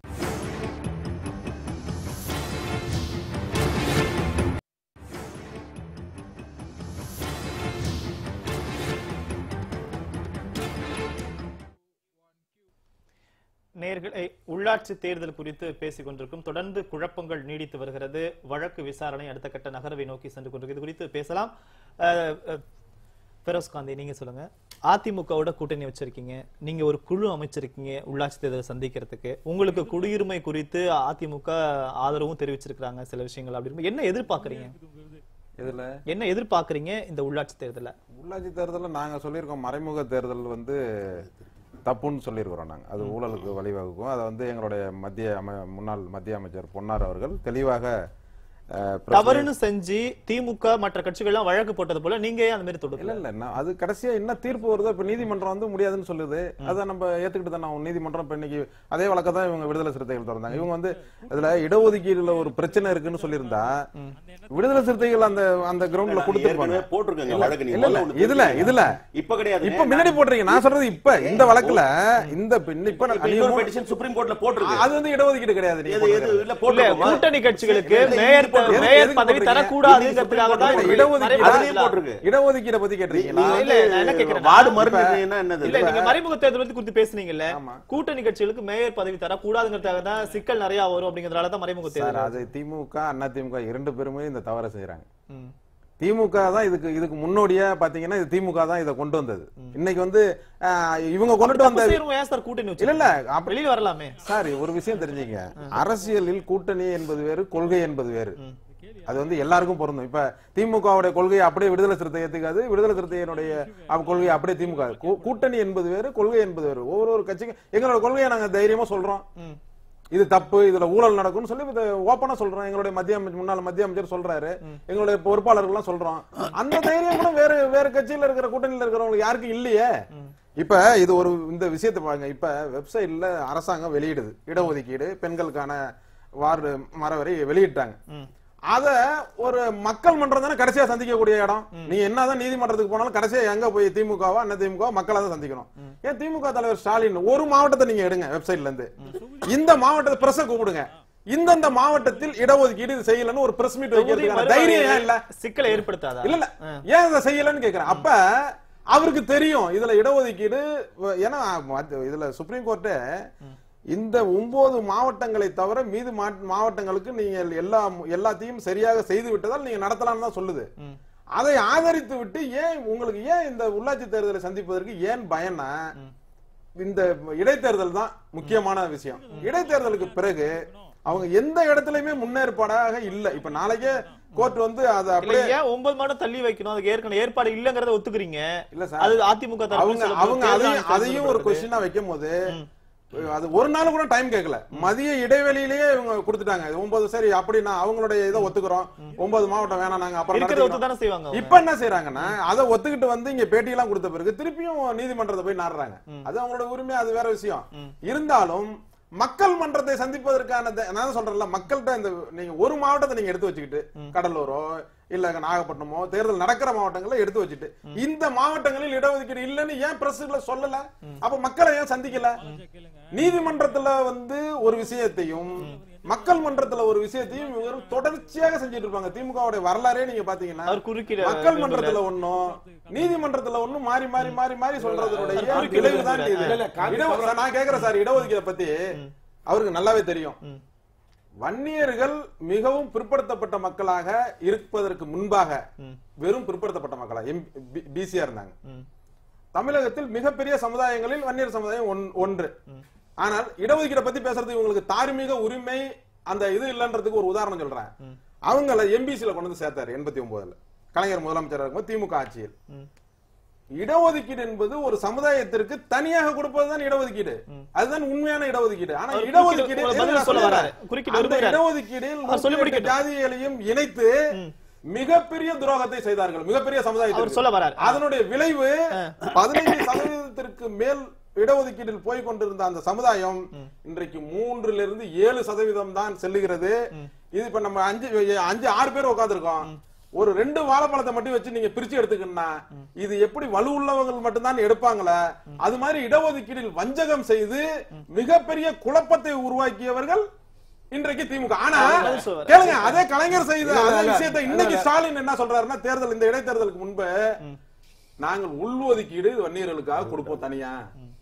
நேர்களை உள்ளாட்சி தேர்தல் குறித்து பேசிக் கொண்டிருக்கும் தொடர்ந்து குழப்பங்கள் நீடித்து வருகிறது வழக்கு விசாரணை அடுத்த கட்ட நகர்வை நோக்கி சென்று கொண்டிருக்கு இது குறித்து பேசலாம் அஹ், அஹ், ஃபெரோஸ் காந்தி நீங்க சொல்லுங்க அதிமுகவோட கூட்டணி வச்சிருக்கீங்க நீங்க ஒரு குழு அமைச்சிருக்கீங்க உள்ளாட்சி தேர்தலை சந்திக்கிறதுக்கு உங்களுக்கு குடியுரிமை குறித்து அதிமுக ஆதரவும் தெரிவிச்சிருக்காங்க சில விஷயங்கள் அப்படி என்ன எதிர்பார்க்கறீங்க இதுல என்ன எதிர்பார்க்கறீங்க இந்த உள்ளாட்சி தேர்தல உள்ளாட்சி தேர்தலில் நாங்க சொல்லியிருக்கோம் மறைமுக தேர்தல் வந்து தப்புன்னு சொல்லியிருக்கிறோம் நாங்க அது ஊழலுக்கு வழிவகுக்கும் அதை வந்து எங்களுடைய மத்திய அம முன்னாள் மத்திய அமைச்சர் பொன்னார் அவர்கள் தெளிவாக அஹ், பிரச்சனை- தவறுன்னு செஞ்சு திமுக மற்ற கட்சிகள்லாம் வழக்கு போட்டது போல நீங்க ஏன் அந்த மாதிரி இல்ல தொடுக்கல இல்ல நான் அது கடைசியா என்ன தீர்ப்பு வருதோ இப்ப நீதிமன்றம் வந்து முடியாதுன்னு சொல்லுது அதை நம்ம ஏத்துக்கிட்டு தான் நான் நீதிமன்றம் இப்ப இன்னைக்கு அதே வழக்க தான் இவங்க விடுதலை சிறுத்தைகள் திறந்தாங்க இவங்க வந்து இதுல இடஒதுக்கீடுல ஒரு பிரச்சனை இருக்குன்னு சொல்லியிருந்தா விடுதலை சிறுத்தைகள் அந்த அந்த கிரவுண்ட்ல கொடுத்துருப்பாங்க ஏற்கனவே போட்டிருக்கங்க இல்ல, வழக்கு நீங்க இல்ல, முதல்ல இல்ல, ஒண்ணு இதுல தெரிஞ்சுக்கங்க. இதுல இப்ப கிடையாது இப்ப முன்னாடி போடுறீங்க நான் சொல்றது இப்ப இந்த வழக்குல இந்த இப்ப இன்ன- இப்ப இப்ப நீங்க இன்னொரு மூணு- பெட்டிஷன் சுப்ரீம் கோர்ட்ல போட்டிருக்கு அது வந்து இடஒதுக்கீடு கிடையாது நீங்க எது எது போட்டிருக்கிறது. இல்ல இல்ல போட்டிருக்கோமா? கூட்டணி கட்சிகளுக்கு இல்ல, மேயர் இது போட்டிருக்கு. மேயர் எதுக்கு பதவி போட்டிருக்கீங்க? தரக்கூடாதுங்கிறதுக்காக தான் இல்ல, இப்படி இடஒதுக்கீடு மறைமுக அதுலயும் போட்டிருக்கு. இடஒதுக்கீடை பத்தி கேட்டிருக்கீங்களா நீங்க இல்ல, நான் என்ன கேக்குறேன்னா, வார்டு இப்ப- மருந்து என்னது இல்ல நீங்க மறைமுக தேர்தல் பத்தி குறித்து பேசுனீங்கல்ல ஆமா. கூட்டணி கட்சிகளுக்கு மேயர் பதவி தர கூடாதுங்கிறதுக்காக தான் சிக்கல் நிறைய வரும் அப்படிங்கறதுனால தான் மறைமுக சார் தேர்தல் அது திமுக அண்ணா திமுக இரண்டு பேருமே இந்த தவறை செய்யறாங்க ம். திமுக தான் இதுக்கு இதுக்கு முன்னோடியா பாத்தீங்கன்னா இது திமுக தான் இதை கொண்டு வந்தது இன்னைக்கு வந்து அஹ், இவங்க கொண்டுட்டு வந்த தப்பு செய்யறவங்க ஏன் சார் கூட்டணி இல்ல வச்சிருக்காங்க? இல்ல அப்ப- வெளியில வரலாமே சார் ஒரு விஷயம் தெரிஞ்சுங்க அரசியலில் கூட்டணி என்பது வேறு கொள்கை என்பது வேறு அது வந்து எல்லாருக்கும் பொருந்தும் இப்ப திமுகவுடைய கொள்கையை அப்படியே விடுதலை சிறுத்தை ஏத்துக்காது விடுதலை சிறுத்தையினுடைய அவ- கொள்கையை அப்படியே திமுக கூ- கூட்டணி என்பது வேறு கொள்கை என்பது வேறு ஒவ்வொரு ஒரு கட்சிக்கும் எங்களோட கொள்கையை நாங்க தைரியமா சொல்றோம் ம். இது தப்பு இதுல ஊழல் நடக்கும்னு சொல்லி இதை ஓப்பனா சொல்றோம் எங்களுடைய மத்திய அமைச்சர் முன்னாள் மத்திய அமைச்சர் சொல்றாரு எங்களுடைய பொறுப்பாளர்கள்லாம் சொல்றோம் அந்த தைரியம் கூட வேற வேற கட்சியில இருக்கிற கூட்டணியில இருக்கிறவங்களுக்கு யாருக்கும் இல்லையே இப்ப இது ஒரு இந்த விஷயத்தை பாருங்க இப்ப வெப்சைட்ல அரசாங்கம் வெளியிடுது இடஒதுக்கீடு பெண்களுக்கான வார்டு மரவரை வெளியிட்டாங்க அத ஒரு மக்கள் மன்றம் தானே கடைசியா சந்திக்கக்கூடிய இடம் நீ என்னதான் நீதிமன்றத்துக்கு போனாலும் கடைசியா எங்க போய் திமுகவா அண்ணா திமுக மக்களை தான் சந்திக்கணும் ஏன் திமுக தலைவர் ஸ்டாலின் ஒரு மாவட்டத்தை நீங்க எடுங்க வெப்சைட்ல இருந்து இந்த மாவட்டத்தை பிரஸ் கூப்பிடுங்க இந்தந்த மாவட்டத்தில் இடஒதுக்கீடு இது செய்யலன்னு ஒரு பிரஸ் மீட் தொகுதி வைக்கிறதுக்கான தைரியம் ஏன் இல்ல மறுவரையறை சிக்கலை ஏற்படுத்தாதா இல்ல இல்ல ஏன் இதை செய்யலன்னு கேக்குறேன் அப்ப அவருக்கு தெரியும் இதுல இடஒதுக்கீடு வ- ஏன்னா மத்த- இதுல சுப்ரீம் கோர்ட்டு இந்த ஒன்பது மாவட்டங்களை தவிர மீது மா- மாவட்டங்களுக்கு நீங்க எல்லா எல்லாத்தையும் சரியாக செய்து விட்டதால் நீங்க நடத்தலாம்னு தான் சொல்லுது அதை ஆதரித்து விட்டு ஏன் உங்களுக்கு ஏன் இந்த உள்ளாட்சி தேர்தலை சந்திப்பதற்கு ஏன் பயம்னா இந்த இடைத்தேர்தல் தான் முக்கியமான விஷயம் இடைத்தேர்தலுக்கு பிறகு அவங்க எந்த இடத்துலயுமே முன்னேற்பாடாக இல்ல இப்ப நாளைக்கே கோர்ட் வந்து அதை இல்ல, அப்படியே ஏன் ஒன்பது மாதம் தள்ளி வைக்கணும் அதுக்கு ஏற்கனவே ஏற்பாடு இல்லங்கறத ஒத்துக்கிறீங்க இல்ல சார் அது அதிமுக தரப்புல அவங்க சொல்லப்படுது, அவங்க தேர்தல் அதையும் ஆணையத்தில் அதையும் ஒரு சொல்லப்படுது. கொஸ்டினா வைக்கும் போது அது ஒரு நாள் கூட டைம் கேட்கல மதிய இடைவெளியிலேயே இவங்க கொடுத்துட்டாங்க ஒன்பது சரி அப்படின்னா அவங்களுடைய இதை ஒத்துக்கிறோம் ஒன்பது மாவட்டம் வேணாம் நாங்க அப்புறம் இருக்கிறத ஒத்து நடத்திக்கிறோம். தானே செய்வாங்க அவங்க. இப்ப என்ன செய்யறாங்கன்னா அதை ஒத்துக்கிட்டு வந்து இங்க பேட்டி எல்லாம் கொடுத்த பிறகு திருப்பியும் நீதிமன்றத்தை போய் நாடுறாங்க அது அவங்களோட உரிமை அது வேற விஷயம் இருந்தாலும் மக்கள் மன்றத்தை சந்திப்பதற்கான த- நான் தான் சொல்றேன்ல மக்கள்கிட்ட இந்த நீங்க ஒரு மாவட்டத்தை நீங்க எடுத்து வச்சுக்கிட்டு கடலூரோ இல்ல நாகப்பட்டினமோ தேர்தல் நடக்கிற மாவட்டங்களை எடுத்து வச்சுட்டு இந்த மாவட்டங்களில் இடஒதுக்கீடு இல்லைன்னு ஏன் பிரஸ்ல சொல்லல அப்ப மக்களை ஏன் சந்திக்கல நீதிமன்றத்துல வந்து ஒரு விஷயத்தையும் மக்கள் மன்றத்துல ஒரு விஷயத்தையும் இவங்க தொடர்ச்சியாக செஞ்சுட்டு இருப்பாங்க திமுகவுடைய வரலாறே நீங்க பாத்தீங்கன்னா அவர் குறுக்கிட மக்கள் மன்றத்துல ஒண்ணும் நீதிமன்றத்துல ஒண்ணும் மாறி மாறி மாறி மாறி சொல்றதுடைய விளைவுதான் இது இல்ல, இல்ல, காந்தி இட- சார், நான் கேக்குறேன் சார் இடஒதுக்கீடை பத்தி அவருக்கு நல்லாவே தெரியும் வன்னியர்கள் மிகவும் பிற்படுத்தப்பட்ட மக்களாக இருப்பதற்கு முன்பாக வெறும் பிற்படுத்தப்பட்ட மக்களா பிசியா இருந்தாங்க தமிழகத்தில் மிகப்பெரிய சமுதாயங்களில் வன்னியர் சமுதாயம் ஒன்- ஒன்று ஆனால் இடஒதுக்கீடை பத்தி பேசுறதுக்கு இவங்களுக்கு தார்மீக உரிமை அந்த இது இல்லன்றதுக்கு ஒரு உதாரணம் சொல்றேன் அவங்கள எம்பிசில கொண்டு வந்து சேர்த்தாரு எண்பத்தி ஒன்பதுல கலைஞர் முதலமைச்சர் இருக்கும்போது திமுக ஆட்சியில் இடஒதுக்கீடு என்பது ஒரு சமுதாயத்திற்கு தனியாக கொடுப்பதுதான் இடஒதுக்கீடு அதுதான் உண்மையான இடஒதுக்கீடு ஆனா அவர் இடஒதுக்கீடு குறுக்கிட்டு ஒரு பதில் நான் சொல்ல சொல்றேன். வராரு. குறுக்கிட்டு அந்த விரும்புகிறார். இடஒதுக்கீடில் அவர் சொல்லி நூத்தி எட்டு முடிக்கட்டும். ஜாதிகளையும் இணைத்து மிகப்பெரிய துரோகத்தை செய்தார்கள் மிகப்பெரிய அவர் சமுதாயத்திற்கு சொல்ல வராரு. அதனுடைய விளைவு பதினைந்து சதவீதத்திற்கு மேல் இடஒதுக்கீட்டில் போய் கொண்டிருந்த அந்த சமுதாயம் இன்றைக்கு மூன்றுல இருந்து ஏழு சதவீதம் தான் செல்லுகிறது இது இப்ப நம்ம அஞ்சு அஞ்சு ஆறு பேர் உட்காந்துருக்கோம் ஒரு ரெண்டு வாழைப்பழத்தை மட்டும் வச்சு நீங்க பிரிச்சு எடுத்துக்கணும்னா இது எப்படி வலு உள்ளவங்க மட்டும்தான் எடுப்பாங்களே அது மாதிரி இடஒதுக்கீடில் வஞ்சகம் செய்து மிகப்பெரிய குழப்பத்தை உருவாக்கியவர்கள் இன்றைக்கு திமுக ஆனா பதில் சொல்லுவாரு. கேளுங்க அதே கலைஞர் செய்த இல்ல, அதே இல்ல, விஷயத்தை இன்னைக்கு ஸ்டாலின் என்ன சொல்றாருன்னா தேர்தல் இந்த இடைத்தேர்தலுக்கு முன்பு நாங்கள் உள்ஒதுக்கீடு வன்னியர்களுக்காக கொடுப்போம் தனியா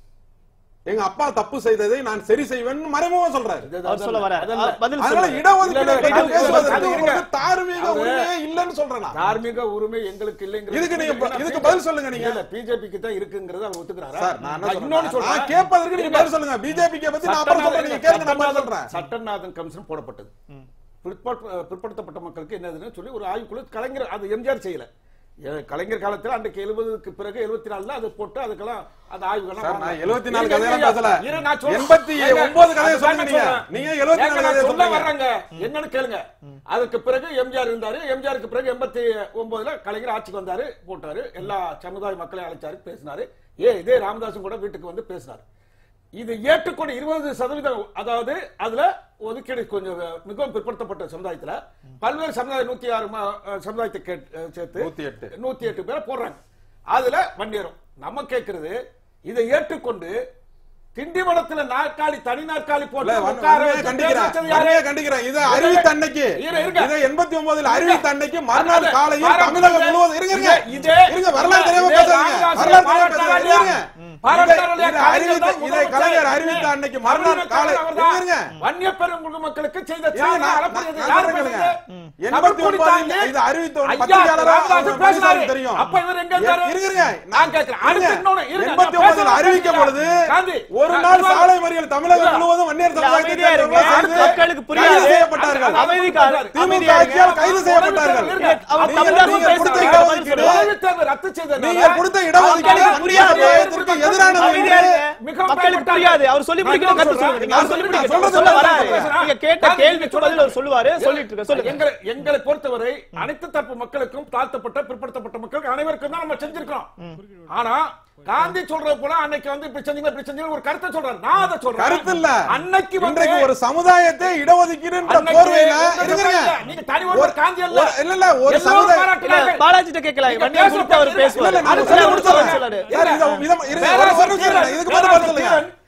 எங்க அப்பா தப்பு செய்ததை நான் சரி செய்வேன் மறைமுகமா சொல்றாரு அவர் சொல்ல வராரு அதல்ல. பதில் அதனால சொல்லுவாரு. இடஒதுக்கீடு இல்ல, இல்ல, பற்றி அது- பேசுவதற்கு அது இருங்க. உங்களுக்கு தார்மீக அவரு- உரிமையே இல்லைன்னு சொல்றேன் நான். தார்மீக உரிமை எங்களுக்கு இல்லைங்கிறது இதுக்கு நீங்க ப- ஏன்னா இதுக்கு BJP பதில் சொல்லுங்க நீங்க. இல்ல பிஜேபிக்கு தான் இருக்குங்கிறது அவர் ஒத்துக்கிறாரா சார் நான் என்ன நான் இன்னொன்னு சொல்றேன் சொல்றேன் நான் கேட்பதற்கு நீங்க பதில் சொல்லுங்க பிஜேபிக்கு பத்தி நான் அப்புறம் சொல்றேன் நீங்க கேளுங்க நான் பதில் சொல்றேன் சட்டநாதன் கமிஷன் போடப்பட்டது பிற்பட்ட- பிற்படுத்தப்பட்ட மக்களுக்கு என்னதுன்னு சொல்லி ஒரு ஆய்வுக்குழு கலைஞர் அது எம்ஜிஆர் செய்யல எ- கலைஞர் காலத்துல அன்றைக்கு எழுபதுக்கு பிறகு எழுபத்தி நாலுல அது போட்டு அதுக்கெல்லாம் அந்த ஆய்வுகள்லாம் சார், நான் வாங்கினாங்க. 74 இருங்க, கதையெல்லாம் இருங்க, பேசல. இரு, நான் சொல்றேன். 89 கதையை அதுதான் சொல்லுங்க நீங்க. சொல்றேன். நீங்க 74 ஏங்க, நான் கதையை சொல்ல சொல்றீங்க. வர்றேங்க. என்னன்னு கேளுங்க அதுக்கு பிறகு எம்ஜிஆர் இருந்தாரு எம்ஜிஆருக்கு பிறகு எண்பத்தி ஒன்பதுல கலைஞர் ஆட்சிக்கு வந்தாரு போட்டாரு எல்லா சமுதாய மக்களையும் அழைச்சாரு பேசினாரு ஏ இதே ராமதாசும் கூட வீட்டுக்கு வந்து பேசினாரு இது ஏற்றுக்கொண்டு இருபது சதவீதம் அதாவது அதுல ஒதுக்கீடு கொஞ்சம் மிகவும் பிற்படுத்தப்பட்ட சமுதாயத்துல பல்வேறு சமுதாய நூத்தி ஆறு ம- சமுதாயத்தை கேட்- சேர்த்து 108. நூத்தி எட்டு பேரை போடுறாங்க அதுல வண்டியரும் நம்ம கேட்கிறது இதை ஏற்றுக்கொண்டு திண்டிவனத்துல நாற்காலி தனி நாற்காலி இல்ல, போட்டு வன்- உட்கார வன்மையா வச்சு கண்டிக்கிறேன். பேச வச்சது யாரு? வன்மையா கண்டிக்கிறேன். இதை அறிவித்த அன்னைக்கு, இரு, இருங்க. இதை 89 ல அறிவித்த அன்னைக்கு மறுநாள் அது- காலையில் பாராட்டு தமிழகம் இது- முழுவதும் இருங்க, இருங்க. இதே- இருங்க, வரலாறு தெரியாம இதே பேசாதீங்க. ராமதாஸ் வரலாறு தெரியாம பாராட்டாரா பேசாதீங்க. இல்லையா? இருங்க. பாராட்டாரா இதை- இல்லையா? இதை அறிவித்த- கலைஞர் தான் இதை கலைஞர் முதலமைச்சர். அறிவித்த அன்னைக்கு மறுநாள் தமிழக காலை தலைவர் அவர்தான். இருங்க. வன்னிய பெருங்குடி மக்களுக்கு செய்த இருங்க, சாதனை நான்- அளப்பரியது. நான் யார் சொல்றேன் பேசுறது? கேளுங்க. தமிழ் 89 குடி தாண்டி இதை அறிவித்த ஒரு ஐயா, பத்திரிகையாளரா ராமதாஸ் அவங்க பேசினாரு. பேசுறது தெரியும். அப்ப இவர் எங்க இருந்தாரு? இருங்க, இருங்க. நான் கேட்கிறேன். அடுத்து இருங்க. இன்னொன்னு, இருங்க. 89 ல நான் அறிவிக்கும் பேசுறேன். பொழுது காந்தி, ஒரு நான் நாள் சொல்றேன். சாலை மறியல் தமிழகம் இல்ல. முழுவதும் வன்னியர் இல்ல, சமுதாயத்தை அமைதியா இருங்க. சேர்ந்தவர்கள் மக்களுக்கு புரியாது. கைது செய்யப்பட்டார்கள் அது- அமைதிக்கா- திமுக அமைதியா இருங்க. ஆட்சியால் கைது செய்யப்பட்டார்கள் இருங்க. அவர் நீங்கள் தமிழ்நாடு நீங்கள் பேசுறது கொடுத்த கேட்க பதில் இடஒதுக்கீடு சொல்லுங்க. உதவித் தேர்வு ரத்து செய்ததுனால நீங்க கொடுத்த இடஒதுக்கீடு மக்களுக்கு புரியாது. சமுதாயத்திற்கு எதிரானது அமைதியா என்று இருங்க. மிகவும் மக்களுக்கு பயப்பட்டாங்க. புரியாது அவர் சொல்லி நான் முடிக்கணும் என்ன கருத்து சொல்றேன்? சொல்லுங்க நீங்க. அவர் சொல்லி நான் முடிக்கணும் சொல்றது சொல்ல சொல்றேன். வராரு பேசுறேன். நீங்க கேட்ட காந்தி, கேள்விக்கு பதில் அவர் சொல்லுவாரு சொல்லிட்டு இருக்க சொல்லுங்க எங்களை எங்களை பொறுத்தவரை அனைத்து தரப்பு மக்களுக்கும் தாழ்த்தப்பட்ட பிற்படுத்தப்பட்ட மக்களுக்கு அனைவருக்கும் தான் நம்ம செஞ்சிருக்கோம் ஆனா காந்தி சொல்றது போல அன்னைக்கு வந்து இப்படி செஞ்சீங்க இப்படி செஞ்சீங்க ஒரு கருத்தை சொல்றாரு நான் அதை சொல்றேன் கருத்து இல்ல அன்னைக்கு வந்து இன்றைக்கு ஒரு சமுதாயத்தை இடஒதுக்கீடுன்ற அன்னைக்கு போர்வையில உங்க இருங்க, இல்ல, இருங்க. நீங்க தனி ஒருவர் ஒரு- காந்தி அல்ல. ஒரு- இல்ல இல்ல ஒரு எல்லோரும் சமுதாயம் இல்ல, பாராட்டுறாங்க. பாலாஜி கிட்ட கேட்கலாம் நீங்க வன்னியர் குறித்து அவர் பேசுறது பேசுவாரு இல்ல, நான் அவர் சொல்லி சொல்ல முடிச்சிடுறேன். சொல்லாரு சார், இதை- இதை- இருங்க, ஒரு பேராசிரியர் நிமிஷம் இருங்க. இதுக்கு பதில் பேராசிரியர் சொல்லுங்க.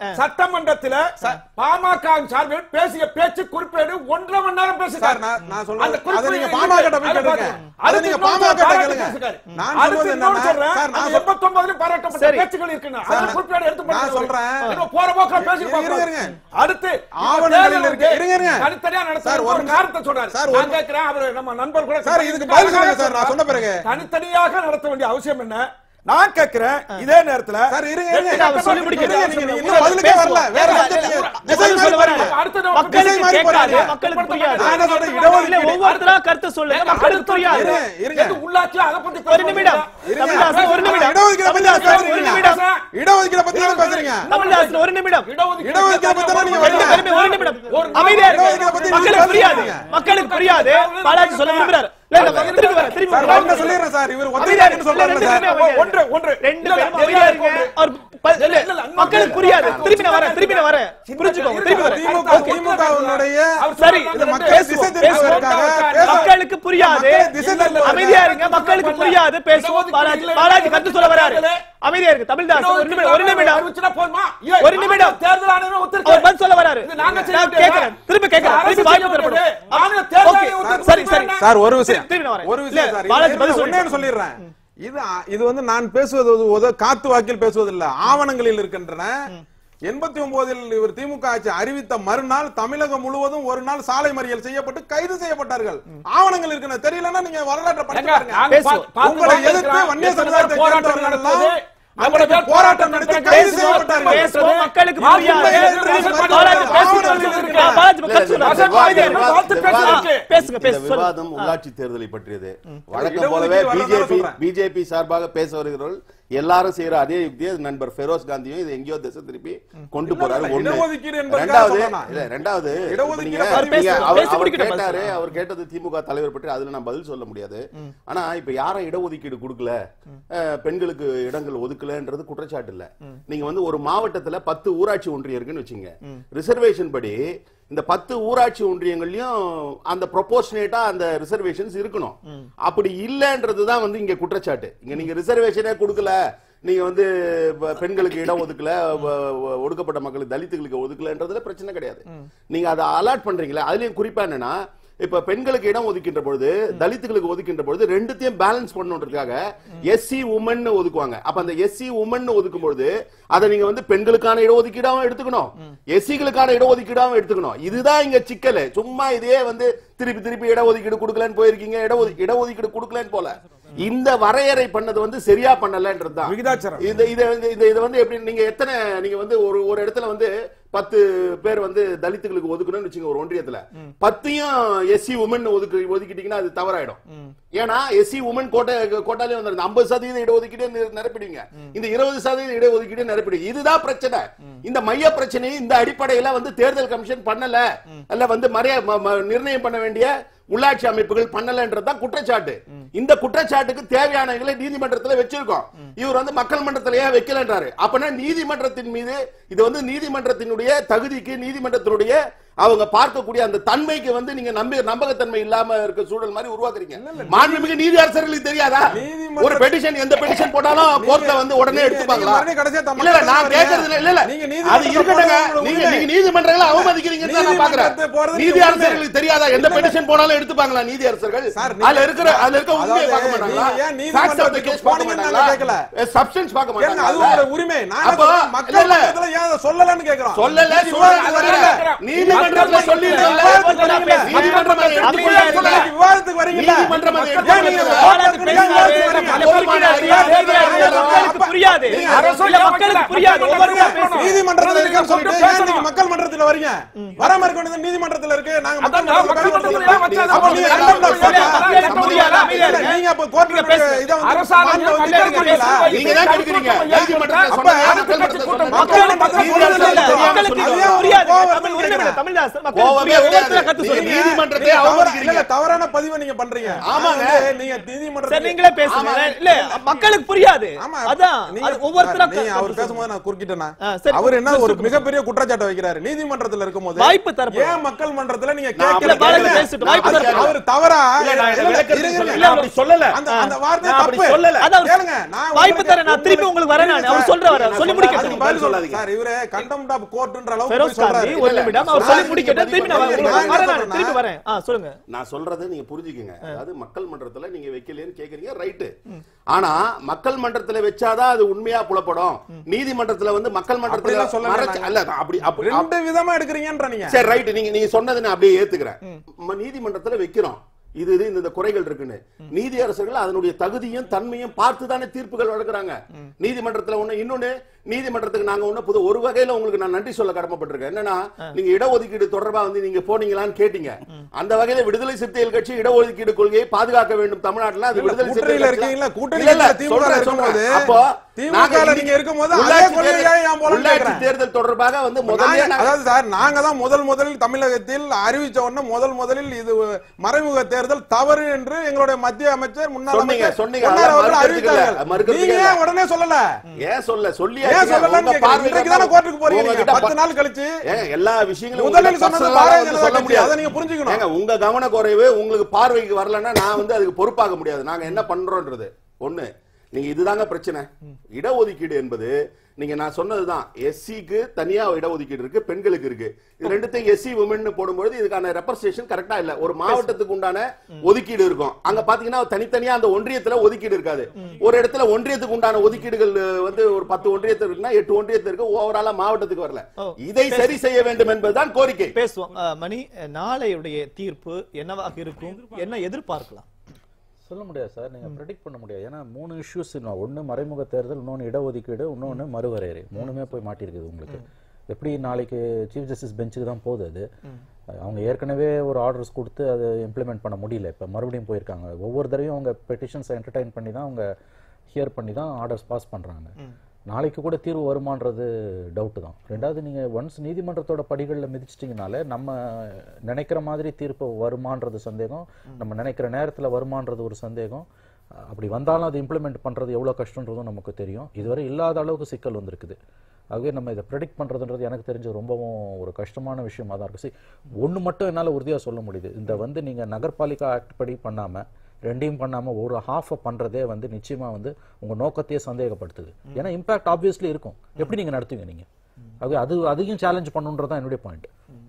சட்டமன்றத்துல பாமக சார்பில் பேசிய பேச்சு குறிப்பேடு ஒன்றரை மணி நேரம் பேசுகிறார் சார், நான்- நான் சொல்றது- அந்த குறிப்பு அதை நீங்க எங்க- பாமக கிட்ட போய் அதை கேளுங்க. பாருங்க. அதை அடுத்து நீங்க இன்னொரு பாமக கிட்ட பாராட்டு கேளுங்க. பேசுகிறார். நான் அடுத்து சொல்வது இன்னொரு என்னன்னா, சொல்றேன். சார், நான் அந்த சொல்- 89 பாராட்டப்பட்ட சரி. பேச்சுகள் இருக்குன்னு. சார், அந்த குறிப்பேடு எடுத்து நான் படிச்சு சொல்றேன். இன்னும் போற போக்குல பேசி இருங்க, பார்க்கலாம். இருங்க. அடுத்து இந்த ஆவணங்களில் தேர்தல் இருக்கு. வந்து இருங்க, இருங்க. தனித்தனியா நடத்த சார், ஒரு ஒரு காரணத்தை சொல்றாரு சார், ஒரு நான் கேட்கிறேன் அவர் நம்ம நண்பர் கூட சார், இதுக்கு பதில் சொல்லுங்க சார், நான் சொன்ன பிறகு. தனித்தனியாக நடத்த வேண்டிய அவசியம் என்ன நான் கேட்கிறேன் இதே நேரத்துல சார், இருங்க, இருங்க. ரெண்டு அவர் சொல்லி முடிக்கட்டும். இருங்க, நீங்க- நீங்க இன்னும் பதிலுக்கே வரல. வேற வந்து நீங்க திசை பதில் மாறி சொல்ல போறீங்க. வரல. அடுத்த நம்ம மக்களுக்கு திசை மாறி கேட்காது போறீங்க. மக்களுக்கு புரியாது நான் என்ன சொல்றேன், இல்ல இடஒதுக்கீடு. ஒவ்வொருத்தரா கருத்து சொல்லுங்க மக்களுக்கு புரியாது இருங்க, இருங்க. எது உள்ளாட்சி அதை பத்தி ஒரு நிமிடம் இருங்க. தமிழ்தாசன் ஒரு நிமிடம் இடஒதுக்கீடை பத்தி தானே தமிழ்தாசன் ஒரு பேசுறீங்க. நிமிடம் இடஒதுக்கீடை பத்தி தானே பேசுறீங்க தமிழ்தாசன் ஒரு நிமிடம் இடஒதுக்கீடை பத்தி தானே நீங்க ரெண்டு வரீங்க. பேருமே ஒரு நிமிடம் ஒரு அமைதியா இடஒதுக்கீடை இருங்க பத்தி மக்களுக்கு நீங்க புரியாது பேசுறீங்க. மக்களுக்கு புரியாது பாலாஜி சொல்ல விரும்புறாரு இல்ல இல்ல திருப்பி வர திருப்பி சார், வர ஒண்ணு சொல்லிடுறேன் சார், இவர் அமைதியா ஒத்துழைப்புன்னு இருங்க. சொல்றாருல்ல ரெண்டு சார். பேருமே அமைதியா ஒன்று இருங்க. ஒன்று ரெண்டு இல்ல, பேரும் இல்ல, அமைதியா இருங்க ஒன்று. அவர் ப- இல்ல, இல்ல, இல்ல, மக்களுக்கு புரியாது திருப்பி நான் வரேன் திருப்பி நான் வரேன் புரிஞ்சுக்கோங்க திருப்பி வரேன் திமுக திமுகவினுடைய சரி இது மக்கள் திசை திருப்புவதற்காக பேச- மக்களுக்கு புரியாது மக்கள் திசை திருப்புவதற்காக அமைதியா இருங்க மக்களுக்கு புரியாது பேசுவோம் பாலாஜி பாலாஜி கருத்து சொல்ல வராரு அமைதியா இருக்கு தமிழ்தாசன் ஒரு நிமிடம் ஒரு நிமிடம் ஒரு நிமிடம். தேர்தல் ஆணையம் அவர் ஒத்துருக்கு பதில் சொல்ல வராரு இது நாங்க செய்ய நான் வேண்டியதா? கேட்கிறேன் திருப்பி கேட்கிறேன் அரசு திருப்பி வாய்ப்பு செய்ய தரப்படும் வேண்டியது. மாநில தேர்தல் ஓகே, ஆணையம் ஒத்துருக்கு. சரி சரி சார் ஒரு விஷயம் திருப்பி நான் வரேன். ஒரு விஷயம் இல்ல, சார் பாலாஜி இது பதில் ஒண்ணே சொல்லிட்டாரு. சொல்லிடுறேன் இது ஆ- இது வந்து நான் பேசுவது ஒரு உத- காத்து வாக்கில் பேசுவதில்லை ஆவணங்களில் இருக்கின்றன எண்பத்தி ஒன்பதில் இவர் திமுக ஆட்சி அறிவித்த மறுநாள் தமிழகம் முழுவதும் ஒரு நாள் சாலை மறியல் செய்யப்பட்டு கைது செய்யப்பட்டார்கள் ஆவணங்கள் இருக்கின்றன தெரியலன்னா நீங்க வரலாற்றை படிச்சு எங்க? பாருங்க நாங்க பேசுவோம். பா- பார்த்து உங்களை எதிர்த்து பார்த்திருக்கிறோம். வன்னிய எத்தனை சமுதாயத்தை போராட்டம் சேர்ந்தவர்கள் நடந்தது? எல்லாம் நம்மளோட பேர் போராட்டம் நடத்தி கைது பேசுவோம், செய்யப்பட்டார்கள் பேசுவோம், மக்களுக்கு நான் புரியாது. உண்மையை பாலாஜி எதிர்த்து பாலாஜி பேசுங்க. ஆவணங்களில் இருக்கு. ஆ, பாலாஜி கருத்து இல்ல, சொல்றாரு. இல்ல, அமைதியா இருங்க. விவாதம் பார்த்து பேசுங்க. ஆ, பேசுங்க இந்த பேசுங்க சொல்லுங்க. விவாதம் உள்ளாட்சி தேர்தலை பற்றியது வழக்கம் இடஒதுக்கீடு போலவே வரதால பிஜேபி சொல்றேன். பிஜேபி சார்பாக பேச வருகிறவர்கள் எல்லாரும் செய்யற அதே யுக்தியை நண்பர் ஃபெரோஸ் காந்தியும் இது எங்கேயோ திசை திருப்பி கொண்டு போறாரு இல்ல, ஒண்ணு இடஒதுக்கீடு என்பதற்காக ரெண்டாவது சொல்றேன் நான். இல்ல ரெண்டாவது இடஒதுக்கீடு நீங்க- அவர் நீங்க பேச- அவர் பேசி அவர் முடிக்கட்டும் கேட்டாரு பாஸ். அவர் கேட்டது திமுக தலைவர் பற்றி அதுல நான் பதில் சொல்ல முடியாது ஆனா இப்ப யாரும் இடஒதுக்கீடு கொடுக்கல அஹ், பெண்களுக்கு இடங்கள் ஒதுக்கலன்றது குற்றச்சாட்டு இல்ல நீங்க வந்து ஒரு மாவட்டத்துல பத்து ஊராட்சி ஒன்றியம் இருக்குன்னு வச்சுங்க ரிசர்வேஷன் படி இந்த பத்து ஊராட்சி ஒன்றியங்கள்லயும் அந்த ப்ரொபோர்ஷனேட்டா அந்த ரிசர்வேஷன்ஸ் இருக்கணும் அப்படி இல்லன்றதுதான் வந்து இங்க குற்றச்சாட்டு இங்க நீங்க ரிசர்வேஷனே கொடுக்கல நீங்க வந்து ப- பெண்களுக்கு இடம் ஒதுக்கல வ- வ- ஒடுக்கப்பட்ட மக்களுக்கு தலித்துகளுக்கு ஒதுக்கலன்றதுல பிரச்சனை கிடையாது நீங்க அதை அலாட் பண்றீங்களா அதுலயும் குறிப்பா என்னன்னா இப்ப பெண்களுக்கு இடம் ஒதுக்கின்ற பொழுது தலித்துகளுக்கு ஒதுக்கின்ற பொழுது ரெண்டுத்தையும் பேலன்ஸ் பண்ணணுன்றதுக்காக எஸ்சி உமன் ஒதுக்குவாங்க அப்ப அந்த எஸ்சி உமன் ஒதுக்கும் பொழுது அதை நீங்க வந்து பெண்களுக்கான இடஒதுக்கீடாவும் எடுத்துக்கணும் எஸ்சிகளுக்கான இடஒதுக்கீடாவும் எடுத்துக்கணும் இதுதான் இங்க சிக்கல் சும்மா இதே வந்து திருப்பி திருப்பி இடஒதுக்கீடு கொடுக்கலன்னு போயிருக்கீங்க இடஒதுக்கீடு இடஒதுக்கீடு கொடுக்கலன்னு போல இந்த வரையறை பண்ணது வந்து சரியா பண்ணலன்றதுதான் விகிதாச்சாரம். இந்த இத வந்து இந்த இத வந்து எப்படி நீங்க எத்தனை நீங்க வந்து ஒரு ஒரு இடத்துல வந்து பத்து பேர் வந்து தலித்துகளுக்கு ஒதுக்கணும்னு வச்சுங்க ஒரு ஒன்றியத்துல பத்தையும் எஸ்சி உமன் ஒதுக்கு ஒதுக்கிட்டீங்கன்னா அது தவறாயிடும் ஏன்னா எஸ்சி உமன் கோட்டை கோட்டாலே வந்து ஐம்பது சதவீத இடஒதுக்கீடு நிர- நிரப்பிடுவீங்க இந்த இருபது சதவீத இடஒதுக்கீடு நிரப்பிடுங்க இதுதான் பிரச்சனை இந்த மைய பிரச்சனையை இந்த அடிப்படையில வந்து தேர்தல் கமிஷன் பண்ணல அல்ல வந்து மறைய ம- ம- நிர்ணயம் பண்ண வேண்டிய உள்ளாட்சி அமைப்புகள் பண்ணலன்றதுதான் குற்றச்சாட்டு இந்த குற்றச்சாட்டுக்கு தேவையானங்களை நீதிமன்றத்துல வச்சிருக்கோம் இவர் வந்து மக்கள் மன்றத்துல ஏன் வைக்கலன்றாரு அப்பனா நீதிமன்றத்தின் மீது இது வந்து நீதிமன்றத்தினுடைய தகுதிக்கு நீதிமன்றத்தினுடைய அவங்க பார்க்கக்கூடிய அந்த தன்மைக்கு வந்து நீங்க நம்ப நம்பகத்தன்மை இல்லாம இருக்க சூழல் மாதிரி உருவாக்குறீங்க மாண்புமிகு நீதி அரசர்களுக்கு தெரியாதா நீதிமன்ற- ஒரு பெட்டிஷன் எந்த பெட்டிஷன் போட்டாலும் கோர்ட்ல வந்து உடனே நீங்க- எடுத்துப்பாங்களா நீங்க மறுபடியும் கடைசியா தம் இல்ல இல்ல, நான் மக்கள் கேக்குறது இல்ல இல்ல இல்ல நீங்க அது நீதிமன்றத்தை இருக்கட்டுங்க போறது நீங்க உண்மை. நீங்க நீதிமன்றங்களை அவமதிக்கிறீங்கன்னு தான் நான் பாக்குறேன் நீதிமன்றத்தை போறது நீதி நீங்க அரசர்களுக்கு தெரியாதா எந்த இல்ல. பெட்டிஷன் போனாலும் எடுத்துப்பாங்களா நீதி அரசர்கள் சார், நீங்க- அதுல இருக்கிற அதுல இருக்க உண்மையை அதாவது பார்க்க மாட்டாங்களா நீங்க ஏன் Facts of the நீதிமன்றத்துக்கு case பார்க்க போனீங்கன்னு மாட்டாங்களா நான் கேட்கல. சப்ஸ்டன்ஸ் பார்க்க கேளுங்க, அது மாட்டாங்களா உங்களோட உரிமை நான் அப்போ, சொல்றேன், இல்ல, மக்கள் இல்ல. மன்றத்துல ஏன் அதை சொல்லலன்னு கேக்குறோம் சொல்லல நீதி சொல்லல விவாதத்துக்கு வரல. வரல. நீதிமன்றத்துல சொல்லி நீதிமன்றம் அதை எடுத்து அமைதியா இருங்க. சொல்லல. நீங்க விவாதத்துக்கு வரீங்கல்ல? நீதிமன்றம் அதை ஏன் எடுத்து நீங்க சொல்லல. விவாதத்துக்கு பேசுறாரு. விவாதத்துக்கு வரீங்க? ஒவ்வொருத்தரும் அமைதியா இருங்க. மக்களுக்கு புரியாது நீங்க அரசு இல்ல, மக்களுக்கு புரியாது ஒவ்வொருத்தரும் பேசுங்க. நீதிமன்றத்துல இருக்குன்னு சொல்லிட்டு ஏன் பேசணும். நீங்க மக்கள் மன்றத்துல வரீங்க வராம இருக்க வேண்டியது நீதிமன்றத்துல இருக்கு நாங்க மக்கள் அதான் மன்றத்துல மக்கள் வரீங்க. மன்றத்துல ஏன் வச்சா அப்ப நீங்க மக்கள் ரெண்டாம் மன்றத்துல class மக்கள் மக்கள் மன்றத்துல புரியாதா? அமைதியா இல்ல, இருங்க. நீங்க அப்ப கோர்ட்ல நீங்க பேசுங்க. இதை வந்து அரசாங்கம் மாநில வந்து மக்கள் கேட்கறீங்களா? மன்றத்துல நீங்க தான் கொடுக்குறீங்க நீதிமன்றத்துல அப்ப சொன்னது அடுத்த மக்கள் கட்சி மன்றத்துல கூட்டம் சொன்னது. மக்கள் மன்றத்துல நீதி சொன்னது அரசர்கள் இல்ல. தெரியாம மக்களுக்கு சொல்லுங்க. அது ஏன் புரியாது கோவம் தமிழ் ஒரு வருதுன்னு நிமிடம், தமிழ்தாசன் மக்களுக்கு கோவமே புரியாது கிடையாது. ஒவ்வொருத்தரும் கருத்து நீங்க சொல்லுங்க நீதிமன்றத்தை நீங்க தவற- அவமதிக்கிறீங்க. இல்ல, தவறான பதிவை நீங்க பண்றீங்க ஆமாங்க. அது வந்து நீங்க சார் நீதிமன்றத்துல நீங்களே பேசுங்க ஆமா. இல்ல மக்களுக்கு புரியாது ஆமா அதான் நீங்க அது ஒவ்வொருத்தரா நீங்க அவர் பேசும்போது நான் குறுக்கிட்டேனா ஆ, சரி. அவர் என்ன ஒரு சொல்லுங்க. மிகப்பெரிய குற்றச்சாட்டை வைக்கிறாரு நீதிமன்ற நீதிமன்றத்துல இருக்கும்போது வாய்ப்பு தரப்படும். ஏன் மக்கள் மன்றத்துல நீங்க நான் கேட்கல அப்படி பாலாஜி கேட்கல. பேசட்டும், வாய்ப்பு நான் தரப்படும். அவர் தவறா இல்ல, நான் இதை இல்ல, விளக்கத்துக்கு இருங்க, சொல்லல. இருங்க. நான் அப்படி சொல்லல. அந்த அந்த வார்த்தை நான் அப்படி தப்பு. சொல்லல. அதான் அவர் கேளுங்க, நான் வாய்ப்பு உங்களுக்கு- தரேன், நான் திருப்பி உங்களுக்கு வரேன் நான். அவர் சொல்ற வர, நான் சொல்லி சொல்றேன். முடிக்கட்டும். அதுக்கு பதில் சொல்லாதீங்க. சார் இவரு கண்டெம்ட் ஆஃப் கோர்ட்ன்ற அளவுக்கு ஃபெரோஸ் போய் சொல்றாரு. காந்தி ஒரு இல்ல, நிமிடம் அவர் நான் சொல்லி நீங்க முடிக்கட்டும் பதிவு திருப்பி நான் பண்ணுங்க. உங்களுக்கு நான் வரேன் என்ன நான், சொல்றேன்னா- திருப்பி வரேன் ஆ சொல்லுங்க நான் சொல்றதை நீங்க புரிஞ்சுக்கங்க அதாவது மக்கள் மன்றத்துல நீங்க வைக்கலைன்னு கேக்குறீங்க ரைட்டு ஆனா மக்கள் மன்றத்துல வச்சாதான் அது உண்மையா புலப்படும் நீதிமன்றத்துல வந்து மக்கள் மன்றத்துல அப்படிலாம் சொல்லல மறைச்சு நாங்க. அல்ல அப்படி அப்படி ரெண்டு விதமா எடுக்கிறீங்கன்ற நீங்க சரி ரைட் நீங்க நீங்க சொன்னதை நான் அப்படியே ஏத்துக்கிறேன் ம- நீதிமன்றத்துல வைக்கிறோம் இது இது இந்த இந்த குறைகள் இருக்குன்னு நீதி அரசர்கள் அதனுடைய தகுதியும் தன்மையும் பார்த்து தானே தீர்ப்புகள் வழங்குறாங்க நீதிமன்றத்துல ஒண்ணு இன்னொன்னு நீதிமன்றத்துக்கு நாங்க ஒண்ணு புது ஒரு வகையில உங்களுக்கு நான் நன்றி சொல்ல கடமைப்பட்டிருக்கேன் என்னன்னா நீங்க இடஒதுக்கீடு தொடர்பா வந்து நீங்க போனீங்களான்னு கேட்டீங்க அந்த வகையில விடுதலை சிறுத்தைகள் கட்சி இடஒதுக்கீடு கொள்கையை பாதுகாக்க வேண்டும் தமிழ்நாட்டுல அது இல்ல, விடுதலை கூட்டணியில சிறுத்தைகள் இருக்கீங்களா? கட்சி- கூட்டணியில இல்ல, இல்ல, திமுக சொல்றேன், இருக்கும்போது, சொல்றேன். அப்போ திமுக நாங்க ல இன்னைக்கு நீங்க இருக்கும்போது அதே உள்ளாட்சி கொள்கையை தேர்தல் ஏன் போலன்னு உள்ளாட்சி கேக்குறேன். தேர்தல் தொடர்பாக வந்து முதல்ல நாங்க- நாங்க- அதாவது சார் நாங்க தான் முதல் முதலில் தமிழகத்தில் அறிவிச்ச உடனே முதல் முதலில் இது மறைமுக தேர்தல் தவறு என்று எங்களுடைய மத்திய அமைச்சர் முன்னாள் சொன்னீங்க, அமைச்சர் சொன்னீங்க. பொன்னார் அதெல்லாம் அவர்கள் மறுக்கிறதுக்கு இல்ல, அறிவித்தார்கள் மறுக்கிறதுக்கு நீங்க இல்ல. ஏன் உடனே சொல்லல ஏன் சொல்ல சொல்லி ஏன் சொல்லலன்னு கேக்குறேன். இன்றைக்கு தானே கோர்ட்டுக்கு போறீங்க நீங்க. பத்து நாள் கழிச்சு ஏங்க, எல்லா விஷயங்களும் முதலில் உங்களுக்கு சொன்னது personal ஆ பாரதிய வந்து ஜனதா சொல்ல கட்சி. முடியாது. அதை நீங்க புரிஞ்சுக்கணும். ஏங்க, உங்க கவனக்குறைவு உங்களுக்கு பார்வைக்கு வரலன்னா நான் வந்து அதுக்கு பொறுப்பாக முடியாது நாங்க என்ன பண்றோம்ன்றது ஒண்ணு நீங்க இதுதாங்க பிரச்சனை இடஒதுக்கீடு என்பது நீங்க நான் சொன்னதுதான் எஸ்சிக்கு தனியா இடஒதுக்கீடு இருக்கு பெண்களுக்கு இருக்கு இது ரெண்டுத்தையும் எஸ்சி உமன் போடும்போது இதுக்கான ரெப்ரசன்டேஷன் கரெக்டா இல்ல ஒரு மாவட்டத்துக்கு உண்டான ஒதுக்கீடு இருக்கும் அங்க பாத்தீங்கன்னா தனித்தனியா அந்த ஒன்றியத்துல ஒதுக்கீடு இருக்காது ஒரு இடத்துல ஒன்றியத்துக்கு உண்டான ஒதுக்கீடுகள் அஹ், வந்து ஒரு பத்து ஒன்றியத்தில் இருக்குன்னா எட்டு ஒன்றியத்தில் இருக்கு ஓவராலா மாவட்டத்துக்கு வரல ஓ, இதை சரி செய்ய வேண்டும் என்பதுதான் கோரிக்கை பேசுவோம் அஹ், மணி அஹ், நாளையுடைய தீர்ப்பு என்னவாக இருக்கும் என்ன எதிர்பார்க்கலாம் சொல்ல முடியாது சார் நீங்க ப்ரெடிக்ட் பண்ண முடியாது ஏன்னா மூணு இஷ்யூஸ் ஒன்னு மறைமுக தேர்தல் இன்னொன்னு இடஒதுக்கீடு இன்னொன்னு மறுவரையறை மூணுமே போய் மாட்டிருக்குது உங்களுக்கு எப்படி நாளைக்கு சீஃப் ஜஸ்டிஸ் பெஞ்சுக்கு தான் போகுது அது அவங்க ஏற்கனவே ஒரு ஆர்டர்ஸ் கொடுத்து அதை இம்ப்ளிமெண்ட் பண்ண முடியல இப்போ மறுபடியும் போயிருக்காங்க ஒவ்வொரு தடவையும் அவங்க பெட்டிஷன்ஸை என்டர்டைன் பண்ணி தான் அவங்க ஹியர் பண்ணி தான் ஆர்டர்ஸ் பாஸ் பண்றாங்க நாளைக்கு கூட தீர்வு வருமான்றது டவுட் தான் ரெண்டாவது நீங்க ஒன்ஸ் நீதிமன்றத்தோட படிகளில் மிதிச்சிட்டிங்கனாலே நம்ம நினைக்கிற மாதிரி தீர்ப்பு வருமான்றது சந்தேகம் நம்ம நினைக்கிற நேரத்துல வருமான்றது ஒரு சந்தேகம் அஹ் அப்படி வந்தாலும் அதை இம்ப்ளிமெண்ட் பண்றது எவ்வளவு கஷ்டன்றதும் நமக்கு தெரியும் இதுவரை இல்லாத அளவுக்கு சிக்கல் வந்திருக்குது ஆகவே நம்ம இதை ப்ரெடிக்ட் பண்றதுன்றது எனக்கு தெரிஞ்சு ரொம்பவும் ஒரு கஷ்டமான விஷயமா தான் இருக்கு See, ஒண்ணு மட்டும் என்னால உறுதியா சொல்ல முடியுது இந்த வந்து நீங்க நகர்பாலிகா ஆக்ட் படி பண்ணாம ரெண்டையும் பண்ணாம ஒரு ஹாஃபை பண்றதே வந்து நிச்சயமா வந்து உங்க நோக்கத்தையே சந்தேகப்படுத்துது ஏன்னா இம்பாக்ட் ஆப்வியஸ்லி இருக்கும் எப்படி நீங்க நடத்துவீங்க நீங்க அது அது அதையும் சேலஞ்ச் பண்ணுன்றதான் என்னுடைய பாயிண்ட்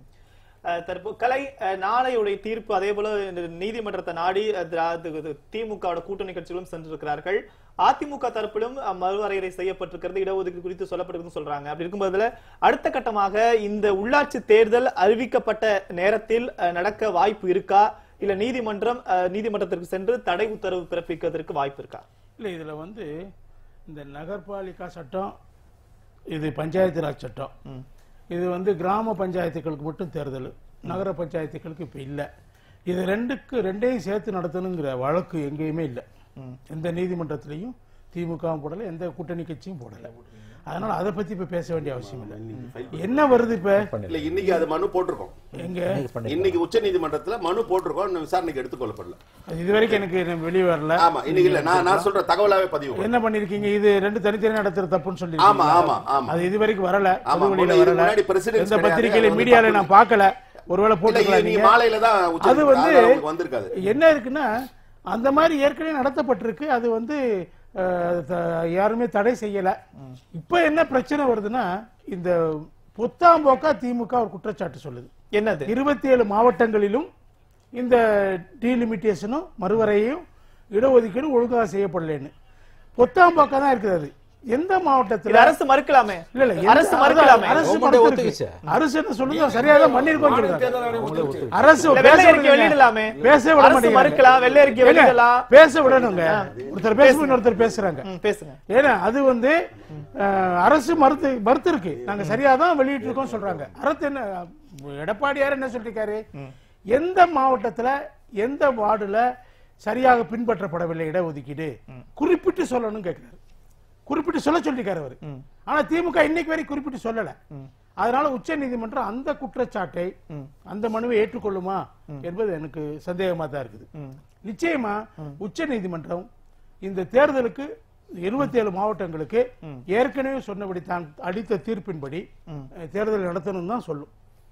அஹ் தற்போது கலை அஹ் நாளையுடைய தீர்ப்பு அதே போல இந்த நீதிமன்றத்தை நாடி அஹ் திரா- இது- இது திமுகவோட கூட்டணி கட்சிகளும் சென்றிருக்கிறார்கள் அதிமுக தரப்பிலும் அஹ், மறுவரையறை செய்யப்பட்டிருக்கிறது இடஒதுக்கீடு குறித்து சொல்லப்பட்டிருக்குன்னு சொல்றாங்க அப்படி இருக்கும்போதுல அடுத்த கட்டமாக இந்த உள்ளாட்சி தேர்தல் அறிவிக்கப்பட்ட நேரத்தில் அஹ், நடக்க வாய்ப்பு இருக்கா இல்ல நீதிமன்றம் அஹ், நீதிமன்றத்திற்கு சென்று தடை உத்தரவு பிறப்பிக்கிறதுக்கு வாய்ப்பு இருக்கா இல்லை இதில் வந்து இந்த நகர்பாலிகா சட்டம் இது பஞ்சாயத்து ராஜ் சட்டம் இது வந்து கிராம பஞ்சாயத்துகளுக்கு மட்டும் தேர்தல் நகர பஞ்சாயத்துகளுக்கு இப்போ இல்லை இது ரெண்டுக்கு ரெண்டையும் சேர்த்து நடத்தணுங்கிற வழக்கு எங்கேயுமே இல்லை எந்த நீதிமன்றத்திலையும் திமுகவும் போடலை எந்த கூட்டணி கட்சியும் போடலை அதனால அதை பத்தி இப்ப பேச வேண்டிய அவசியம் இல்லை என்ன வருது இப்ப இல்ல இன்னைக்கு அது மனு போட்டிருக்கோம் எங்க இன்னைக்கு உச்ச நீதிமன்றத்துல மனு போட்டிருக்கோம் இன்னும் விசாரணைக்கு எடுத்துக்கொள்ளப்படல அது இதுவரைக்கும் எனக்கு எனக்கு வெளியே வரல ஆமா இன்னைக்கு இல்ல நான் நான் சொல்ற தகவலாவே பதிவு என்ன பண்ணிருக்கீங்க இது ரெண்டு தனித்தனி நடத்துற தப்புன்னு சொல்லி ஆமா ஆமா ஆமா அது இது வரைக்கும் வரல ஆமா, பொது வெளியில முன்னாடி- வரல முன்னாடி presidents எந்த கிடையாது, பத்திரிகையில அது வந்து மீடியால public. நான் பார்க்கல ஒருவேளை இல்ல போட்டுக்கலாம் இன்னைக்கு நீங்க மாலையில தான் உச்ச அது வந்து அதனால உங்களுக்கு வந்திருக்காது என்ன இருக்குன்னா அந்த மாதிரி ஏற்கனவே நடத்தப்பட்டிருக்கு அது வந்து அஹ், த- யாருமே தடை செய்யல இப்ப என்ன பிரச்சனை வருதுன்னா இந்த புத்தாம்போக்கா திமுக ஒரு குற்றச்சாட்டு சொல்லுது என்னது இருபத்தி ஏழு மாவட்டங்களிலும் இந்த டீலிமிட்டேஷனும் மறுவரையும் இடஒதுக்கீடு ஒழுங்காக செய்யப்படலைன்னு பொத்தாம்பாக்கா தான் இருக்குது அது எந்த இது மாவட்டத்தில் அரசு மறுக்கலாமே இல்ல இல்ல எந்த- அரசு மறுக்கலாமே அரசு Government மறுத்திருக்கு. ஒத்துக்கிச்சு. அரசு என்ன சொல்லுங்க சரியா தான் பண்ணிருக்கோம் சொல்றாங்க. அரசு இல்ல, பேச வெள்ளை அறிக்கை விடுங்க. வெளியிடலாமே பேச விட அரசு மாட்டேங்கிறாங்க. மறுக்கலாம் வெள்ளை அறிக்கை ஏங்க, வெளியிடலாம் பேச விடணுங்க ஒருத்தர் பேசும்போது இன்னொருத்தர் பேசுறாங்க ம், பேசுங்க ஏன்னா அது வந்து அஹ், அரசு மறுத்து மறுத்து இருக்கு நாங்க சரியா தான் வெளியிட்டு இருக்கோம் சொல்றாங்க அரசு என்ன எடப்பாடியார் என்ன சொல்லிருக்காரு எந்த மாவட்டத்துல எந்த வார்டுல சரியாக பின்பற்றப்படவில்லை இடஒதுக்கீடு குறிப்பிட்டு சொல்லணும் கேட்கிறாரு குறிப்பிட்டு சொல்ல சொல்லிருக்காரு அவரு ஆனா திமுக இன்னைக்கு வரை குறிப்பிட்டு சொல்லல அதனால உச்ச நீதிமன்றம் அந்த குற்றச்சாட்டை அந்த மனுவை ஏற்றுக்கொள்ளுமா என்பது எனக்கு சந்தேகமா தான் இருக்குது நிச்சயமா உச்ச நீதிமன்றம் இந்த தேர்தலுக்கு இருபத்தி ஏழு மாவட்டங்களுக்கு ஏற்கனவே சொன்னபடி தான் அளித்த தீர்ப்பின்படி அஹ், தேர்தல் நடத்தணும் தான் சொல்லும்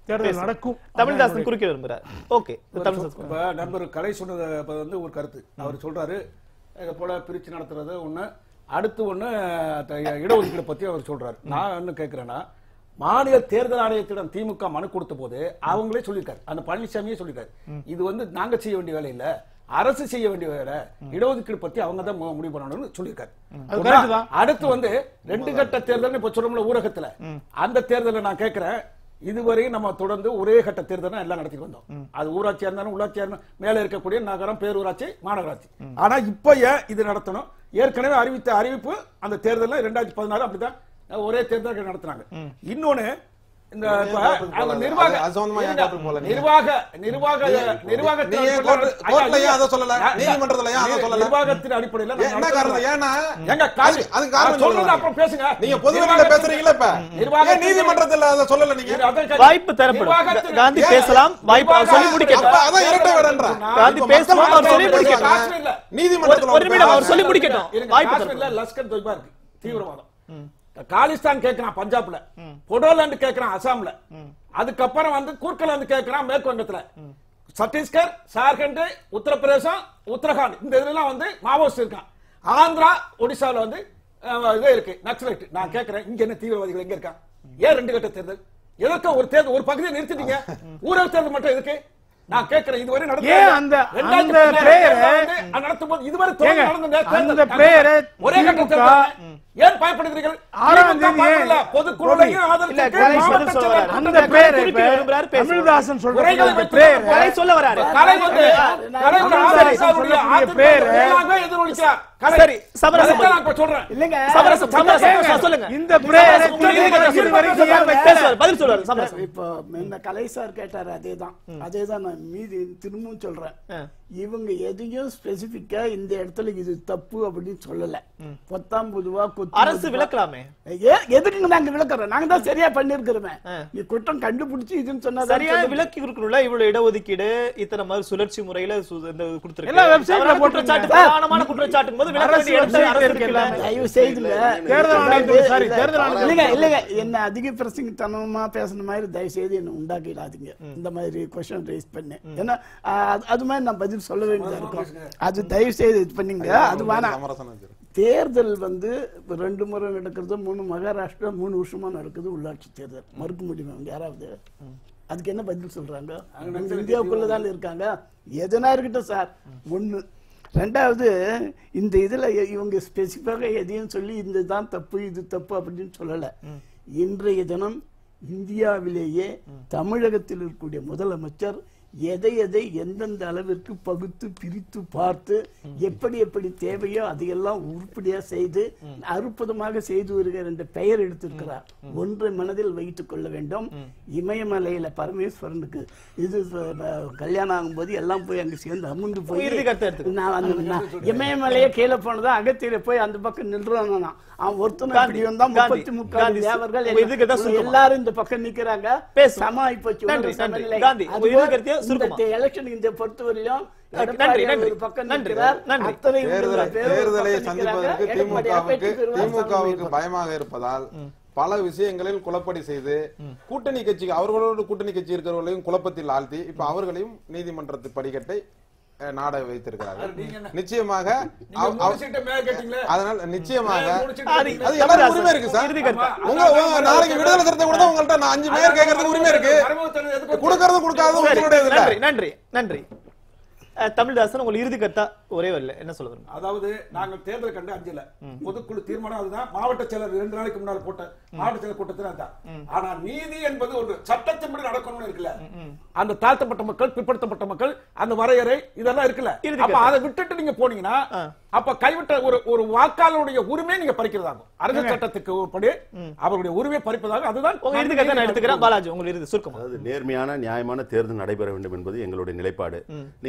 தேர்தல் பேசுங்க. நடக்கும் தமிழ்தாசன் குறுக்கிட விரும்புறார் ஓகே தமிழ்தாசன் இப்ப நண்பர் கலை சொன்னது இப்ப வந்து ஒரு கருத்து அவர் சொல்றாரு இதை போல பிரிச்சு நடத்துறது ஒண்ணு அடுத்து ஒண்ணு த- இடஒதுக்கீடு பத்தி அவர் சொல்றாரு நான் என்ன கேட்கிறேன்னா மாநில தேர்தல் ஆணையத்திடம் திமுக மனு கொடுத்த போது அவங்களே சொல்லியிருக்காரு அந்த பழனிசாமியே சொல்லியிருக்காரு இது வந்து நாங்க செய்ய வேண்டிய வேலை இல்ல அரசு செய்ய வேண்டிய வேலை இடஒதுக்கீடு பத்தி அவங்க தான் மு- முடிவு பண்ணணும்னு சொல்லியிருக்காரு அது correct தான். அடுத்து வந்து ரெண்டு கட்ட தேர்தல் இப்ப சொல்றோம்ல ஊரகத்துல அந்த தேர்தலை நான் கேட்கிறேன் இதுவரையும் நம்ம தொடர்ந்து ஒரே கட்ட தேர்தல் தான் எல்லாம் நடத்திட்டு வந்தோம் அது ஊராட்சியா இருந்தாலும் உள்ளாட்சியா இருந்தாலும் மேல இருக்கக்கூடிய நகரம் பேரூராட்சி மாநகராட்சி ஆனா இப்ப ஏன் இது நடத்தணும் ஏற்கனவே அறிவித்த அறிவிப்பு அந்த தேர்தல்ல ரெண்டாயிரத்தி பதினாறு அப்படிதான் ஒரே தேர்தல் நடத்துனாங்க இன்னொன்னு இந்த இப்ப அவங்க நிர்வாக அது சம்பந்தமா ஏன் கோர்ட்டுக்கு போகல நீங்க? நிர்வாக நிர்வாக நிர்வாக நீ ஏன் கோர்ட்டு- கோர்ட்ல ஏன் அதை சொல்லல? நீதிமன்றத்துல ஏன் அதை சொல்லல? நிர்வாகத்தின் அடிப்படையில் ஏன் என்ன காரணம் ஏன்னா எங்க காசு அதுக்கு- அதுக்கு காரணம் நான் சொல்றது சொல்லுங்க. அப்புறம் பேசுங்க நீங்க பொது வெளியில நிர்வாகத்தின்- பேசுறீங்களா இப்ப நிர்வாகத்தின் ஏன் நீதிமன்றத்துல அதை சொல்லல நீங்க அதான் கேட்கிறேன். வாய்ப்பு தரப்படும் நிர்வாகத்தின்- காந்தி ஏன்? பேசலாம் வாய்ப்பு அவர் சொல்லி முடிக்கட்டும் அப்ப அதான் இரட்டை வேடன்ற காந்தி பேசலாம் அவர் சொல்லி முடிக்கட்டும் காஷ்மீர்ல நீதிமன்றத்துல ஒரு நிமிடம் அவர் சொல்லி முடிக்கட்டும் இருங்க, வாய்ப்பு காஷ்மீர்ல தரப்படும் லஷ்கர் தொய்பா இருக்கு தீவிரவாதம் காலிஸ்தான் கேக்குறான் பஞ்சாப்ல பொடோலாந்து கேக்குறான் அசாம்ல அதுக்கப்புறம் வந்து கூர்க்கலாந்து கேக்குறான் மேற்கு வங்கத்துல சத்தீஸ்கர் ஜார்க்கண்ட் உத்தரப்பிரதேசம் உத்தரகாண்ட் இந்த இதெல்லாம் வந்து மாவோயிஸ்ட் இருக்கான் ஆந்திரா ஒடிசால வந்து அஹ், இது இருக்கு நக்சலைட் நான் கேக்குறேன் இங்க என்ன தீவிரவாதிகள் எங்க இருக்கான் ஏன் ரெண்டு கட்ட தேர்தல் எதற்கு ஒரு தேர்தல் ஒரு பகுதியை நிறுத்திட்டீங்க ஊரக தேர்தல் மட்டும் எதுக்கு நான் கேக்குறேன் இதுவரை நடந்த ஏன் அந்த- ரெண்டாயிரத்தி அந்த பதினாறு பெயரை- தேர்தல் வந்து அது நடத்தும்போது இதுவரை தொடர்ந்து ஏங்க, நடந்த தேர்தல் அந்த நான் பெயரை ஒரே கட்ட திமுக தேர்தல் ஏன் பயப்படுகிறீர்கள் ஆறாம் திமுக தேதி பயப்படல. பொதுக்குழுவையும் இல்ல, ஆதரிச்சிருக்கு, கலை மாவட்ட பதில் சொல்ல செயலர் வராரு. அந்த அந்த பேரை குறுக்கிட இப்ப விரும்புறாரு, பேசுங்க. தமிழ்தாசன் சொல்ற குறைகளை அந்த வைத்து பேரை கலை சொல்ல வராரு கலை வந்து கலை வந்து தமிழ்தாசன் ஆதரிசாருடைய சொல்லக்கூடிய ஆதரவு பேரு- எதிராக எதிரொலிக்கிறார். கலை. சரி, சமரசம் அதைத்தான் நான் இப்ப சொல்றேன். இல்லைங்க சமரசம் சமரசம் சொல்லுங்க இந்த பிரேயரை சமரசம் உங்களுக்கு திரும்ப இது வரைக்கும் ஏன் வைக்கல? பேசுவார், பதில் சொல்லுவார் சமரசம் இப்போ இந்த கலை சார் கேட்டாரு அதேதான் அதேதான் நான் மீதி திரும்பவும் சொல்றேன் ஆ. இவங்க எதையும் ஸ்பெசிபிக்கா இந்த இடத்துல இது தப்பு அப்படின்னு சொல்லல பொத்தாம் பொதுவா கொத்து அரசு பொதுவா- விளக்கலாமே ஏ- எதுக்குங்க நாங்க விளக்குறோம் நாங்க தான் சரியா பண்ணிருக்கிறோமே ஆ. நீ குற்றம் கண்டுபிடிச்சு இதுன்னு சொன்னா சரியான விலக்கி கொடுக்கணும்ல இவ்வளவு இடஒதுக்கீடு இத்தனை மாதிரி சுழற்சி முறையில சு- இந்த கொடுத்திருக்கு எல்லாம் website ல தவறான போட்டுருங்க. குற்றச்சாட்டு பிரதானமான குற்றச்சாட்டும் போது விலக்க அரசு வேண்டிய இடத்துல website அரசு இருக்கு இருக்குல்ல. எல்லாமே. தயவு செய்துங்க தேர்தல் ஆணையத்துக்கு சாரி தேர்தல் ஆணையம் இல்லைங்க இல்லைங்க என்ன அதிக பிரசங்கத்தனமா பேசுன மாதிரி தயவு செய்து என்ன உண்டாக்கிடாதீங்க இந்த மாதிரி கொஸ்டின் ரைஸ் பண்ணி ஏன்னா ஆ, அது- அது மாதிரி நான் பதில் சொல்ல வேண்டியதா இருக்கும் அது தயவு செய்து இது பண்ணீங்க அது வேணாம் சமரசம் வச்சிரு. தேர்தல் வந்து இப்ப ரெண்டு முறை நடக்கிறது மூணு மகாராஷ்டிரா மூணு வருஷமா நடக்குது உள்ளாட்சி தேர்தல் மறுக்க முடியுமா அவங்க யாராவது அதுக்கு என்ன பதில் சொல்றாங்க அவங்க இந்தியாவுக்குள்ளதான் இருக்காங்க எதனா இருக்கட்டும் சார் ஒண்ணு ரெண்டாவது இந்த இதுல இ- இவங்க ஸ்பெசிஃபிக்காக எதையும் சொல்லி இந்த தான் தப்பு இது தப்பு அப்படின்னு சொல்லல இன்றைய தினம் இந்தியாவிலேயே தமிழகத்தில் இருக்கக்கூடிய முதலமைச்சர் எதை எதை எந்தெந்த அளவிற்கு பகுத்து பிரித்து பார்த்து எப்படி எப்படி தேவையோ அதையெல்லாம் உருப்படியா செய்து அற்புதமாக செய்து வருகிற என்ற பெயர் எடுத்திருக்கிறார் ஒன்றை மனதில் வைத்துக் கொள்ள வேண்டும் இமயமலையில பரமேஸ்வரனுக்கு இது அஹ், கல்யாணம் ஆகும்போது எல்லாம் போய் அங்க சேர்ந்து அமுந்து போய் இறுதி கருத்தை எடுத்துக்கோ. நான் அந்த நான் இமயமலையே கீழே போனதா அகத்தியில போய் அந்த பக்கம் நின்றான் அவன் ஒருத்தனும் காந்தி, இப்படி வந்தா காந்தி, முப்பத்தி முக்கால் காந்தி, தேவர்கள் உங்க இதுக்கு தான் எல்லாம் சுருக்கமா. எல்லாரும் இந்த பக்கம் நிக்கிறாங்க பேசுங்க. சம ஆயிப்போச்சு நன்றி, உணர்வு நன்றி. சமநிலை. காந்தி, உங்க அதுபோல் இது கருத்தையும் சுருக்கமா. இந்த எலெக்ஷன் இந்த பொறுத்தவரையிலும் நன்றி, எடப்பாடி நன்றி. ஒரு பக்கம் நன்றி, நிற்கிறார். நன்றி. அத்தனை தேர்தலை உங்கள் பேர் ஒரு தேர்தலை பக்கம் நிற்கிறாங்க. சந்திப்பதற்கு எடப்பாடியார் திமுகவுக்கு வெற்றி பெறுவார், திமுகவுக்கு சமநிலை பயமாக இருப்பதால் பல விஷயங்களில் குழப்படி செய்து கூட்டணி கட்சி அவர்களோடு கூட்டணி கட்சி இருக்கிறவர்களையும் குழப்பத்தில் ஆழ்த்தி இப்ப அவர்களையும் நீதிமன்றத்து படிக்கட்டை அஹ், நாட வைத்திருக்கிறார்கள் நிச்சயமாக அவ- அவ- முடிச்சிட்டு மேல கேட்டீங்களே. அதனால நிச்சயமாக முடிச்சிட்டு ஆதி, அது எல்லாரும் உரிமை இருக்கு சார் இறுதி கருத்தா. உங்க உங்க நாளைக்கு விடுதலை சிறுத்தை கொடுத்தா உங்கள்ட்ட நான் அஞ்சு பேர் கேட்கறதுக்கு உரிமை இருக்கு மறைமுகத்தனம் எதுக்கு கொடுக்கறது கொடுக்காதது சரி, உங்களுடைய இல்ல நன்றி நன்றி நன்றி அஹ், தமிழ்தாசன் உங்களுக்கு இறுதி கருத்தா ஒரே வரல என்ன சொல்ல விரும்புறீங்க? அதாவது நாங்கள் தேர்தல் கண்டு அஞ்சல பொதுக்குழு தீர்மானம் அதுதான் மாவட்ட செயலர் ரெண்டு நாளைக்கு முன்னால் போட்ட மாவட்ட செயலர் கூட்டத்தில் அதான் ஆனா நீதி என்பது ஒரு சட்டத்தின்படி நடக்கணும்னு இருக்குல்ல அந்த தாழ்த்தப்பட்ட மக்கள் பிற்படுத்தப்பட்ட மக்கள் அந்த வரையறை இதெல்லாம் இருக்குல்ல இறுதி அப்ப அதை விட்டுட்டு நீங்க போனீங்கன்னா அப்ப கைவிட்ட ஒரு ஒரு வாக்காளருடைய உரிமையை நீங்க பறிக்கிறதாகும் அரசு சட்டத்துக்கு உட்படி அவருடைய உரிமையை பறிப்பதாக அதுதான் உங்க இறுதி கருத்தை நான் எடுத்துக்கிறேன் பாலாஜி உங்களுக்கு இறுதி சுருக்கமா அதாவது நேர்மையான நியாயமான தேர்தல் நடைபெற வேண்டும் என்பது எங்களுடைய நிலைப்பாடு நீங்க வந்து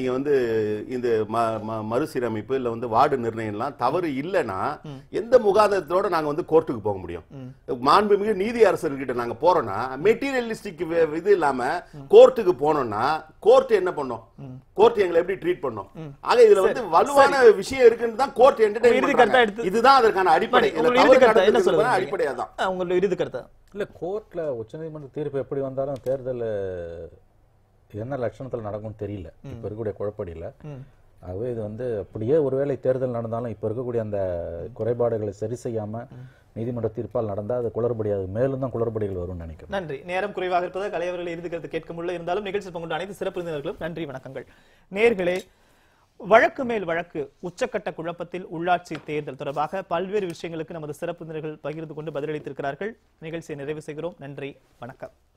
இந்த ம- ம- மறுசீரமைப்பு இல்ல வந்து வார்டு நிர்ணயம்லாம் தவறு இல்லைன்னா எந்த முகாந்திரத்தோட நாங்க வந்து கோர்ட்டுக்கு போக முடியும் மாண்புமிகு நீதி அரசர்கிட்ட நாங்க போறோம்னா மெட்டீரியலிஸ்டிக் இது இல்லாம கோர்ட்டுக்கு போனோம்னா கோர்ட் என்ன பண்ணும் கோர்ட் எங்களை எப்படி ட்ரீட் பண்ணும் ஆக இதுல வந்து வலுவான விஷயம் இருக்குன்னு தான் கோர்ட் உங்க இறுதி கருத்தா என்டர்டைன் எடுத்து- இதுதான் அதற்கான அடிப்படை மணி, உங்களுடைய இதுல இறுதி தவறு கருத்தா என்ன நடந்திருக்குதுன்னா சொல்லுங்க அடிப்படை அதான் ஆ, உங்களுடைய இறுதி கருத்தா இல்ல கோர்ட்ல உச்சநீதிமன்ற தீர்ப்பு எப்படி வந்தாலும் தேர்தல் என்ன லட்சணத்துல நடக்கும்னு தெரியல இப்ப இருக்கக்கூடிய குழப்படியில ஆகவே இது வந்து அப்படியே ஒருவேளை தேர்தல் நடந்தாலும் இப்ப இருக்கக்கூடிய அந்த குறைபாடுகளை சரி செய்யாம நீதிமன்ற தீர்ப்பால் நடந்தா அது குளறுபடியாது மேலும் தான் குளறுபடிகள் வரும்னு நினைக்கிறேன் நன்றி நேரம் குறைவாக இருப்பதால் கலையவர்கள் இறுதி கருத்து கேட்க முடியல இருந்தாலும் நிகழ்ச்சி பங்குண்ட அனைத்து சிறப்பு விருந்தினர்களும் நன்றி வணக்கங்கள் நேர்களே வழக்கு மேல் வழக்கு உச்சக்கட்ட குழப்பத்தில் உள்ளாட்சி தேர்தல் தொடர்பாக பல்வேறு விஷயங்களுக்கு நமது சிறப்பு விருந்தினர்கள் பகிர்ந்து கொண்டு பதிலளித்திருக்கிறார்கள் நிகழ்ச்சியை நிறைவு செய்கிறோம் நன்றி வணக்கம்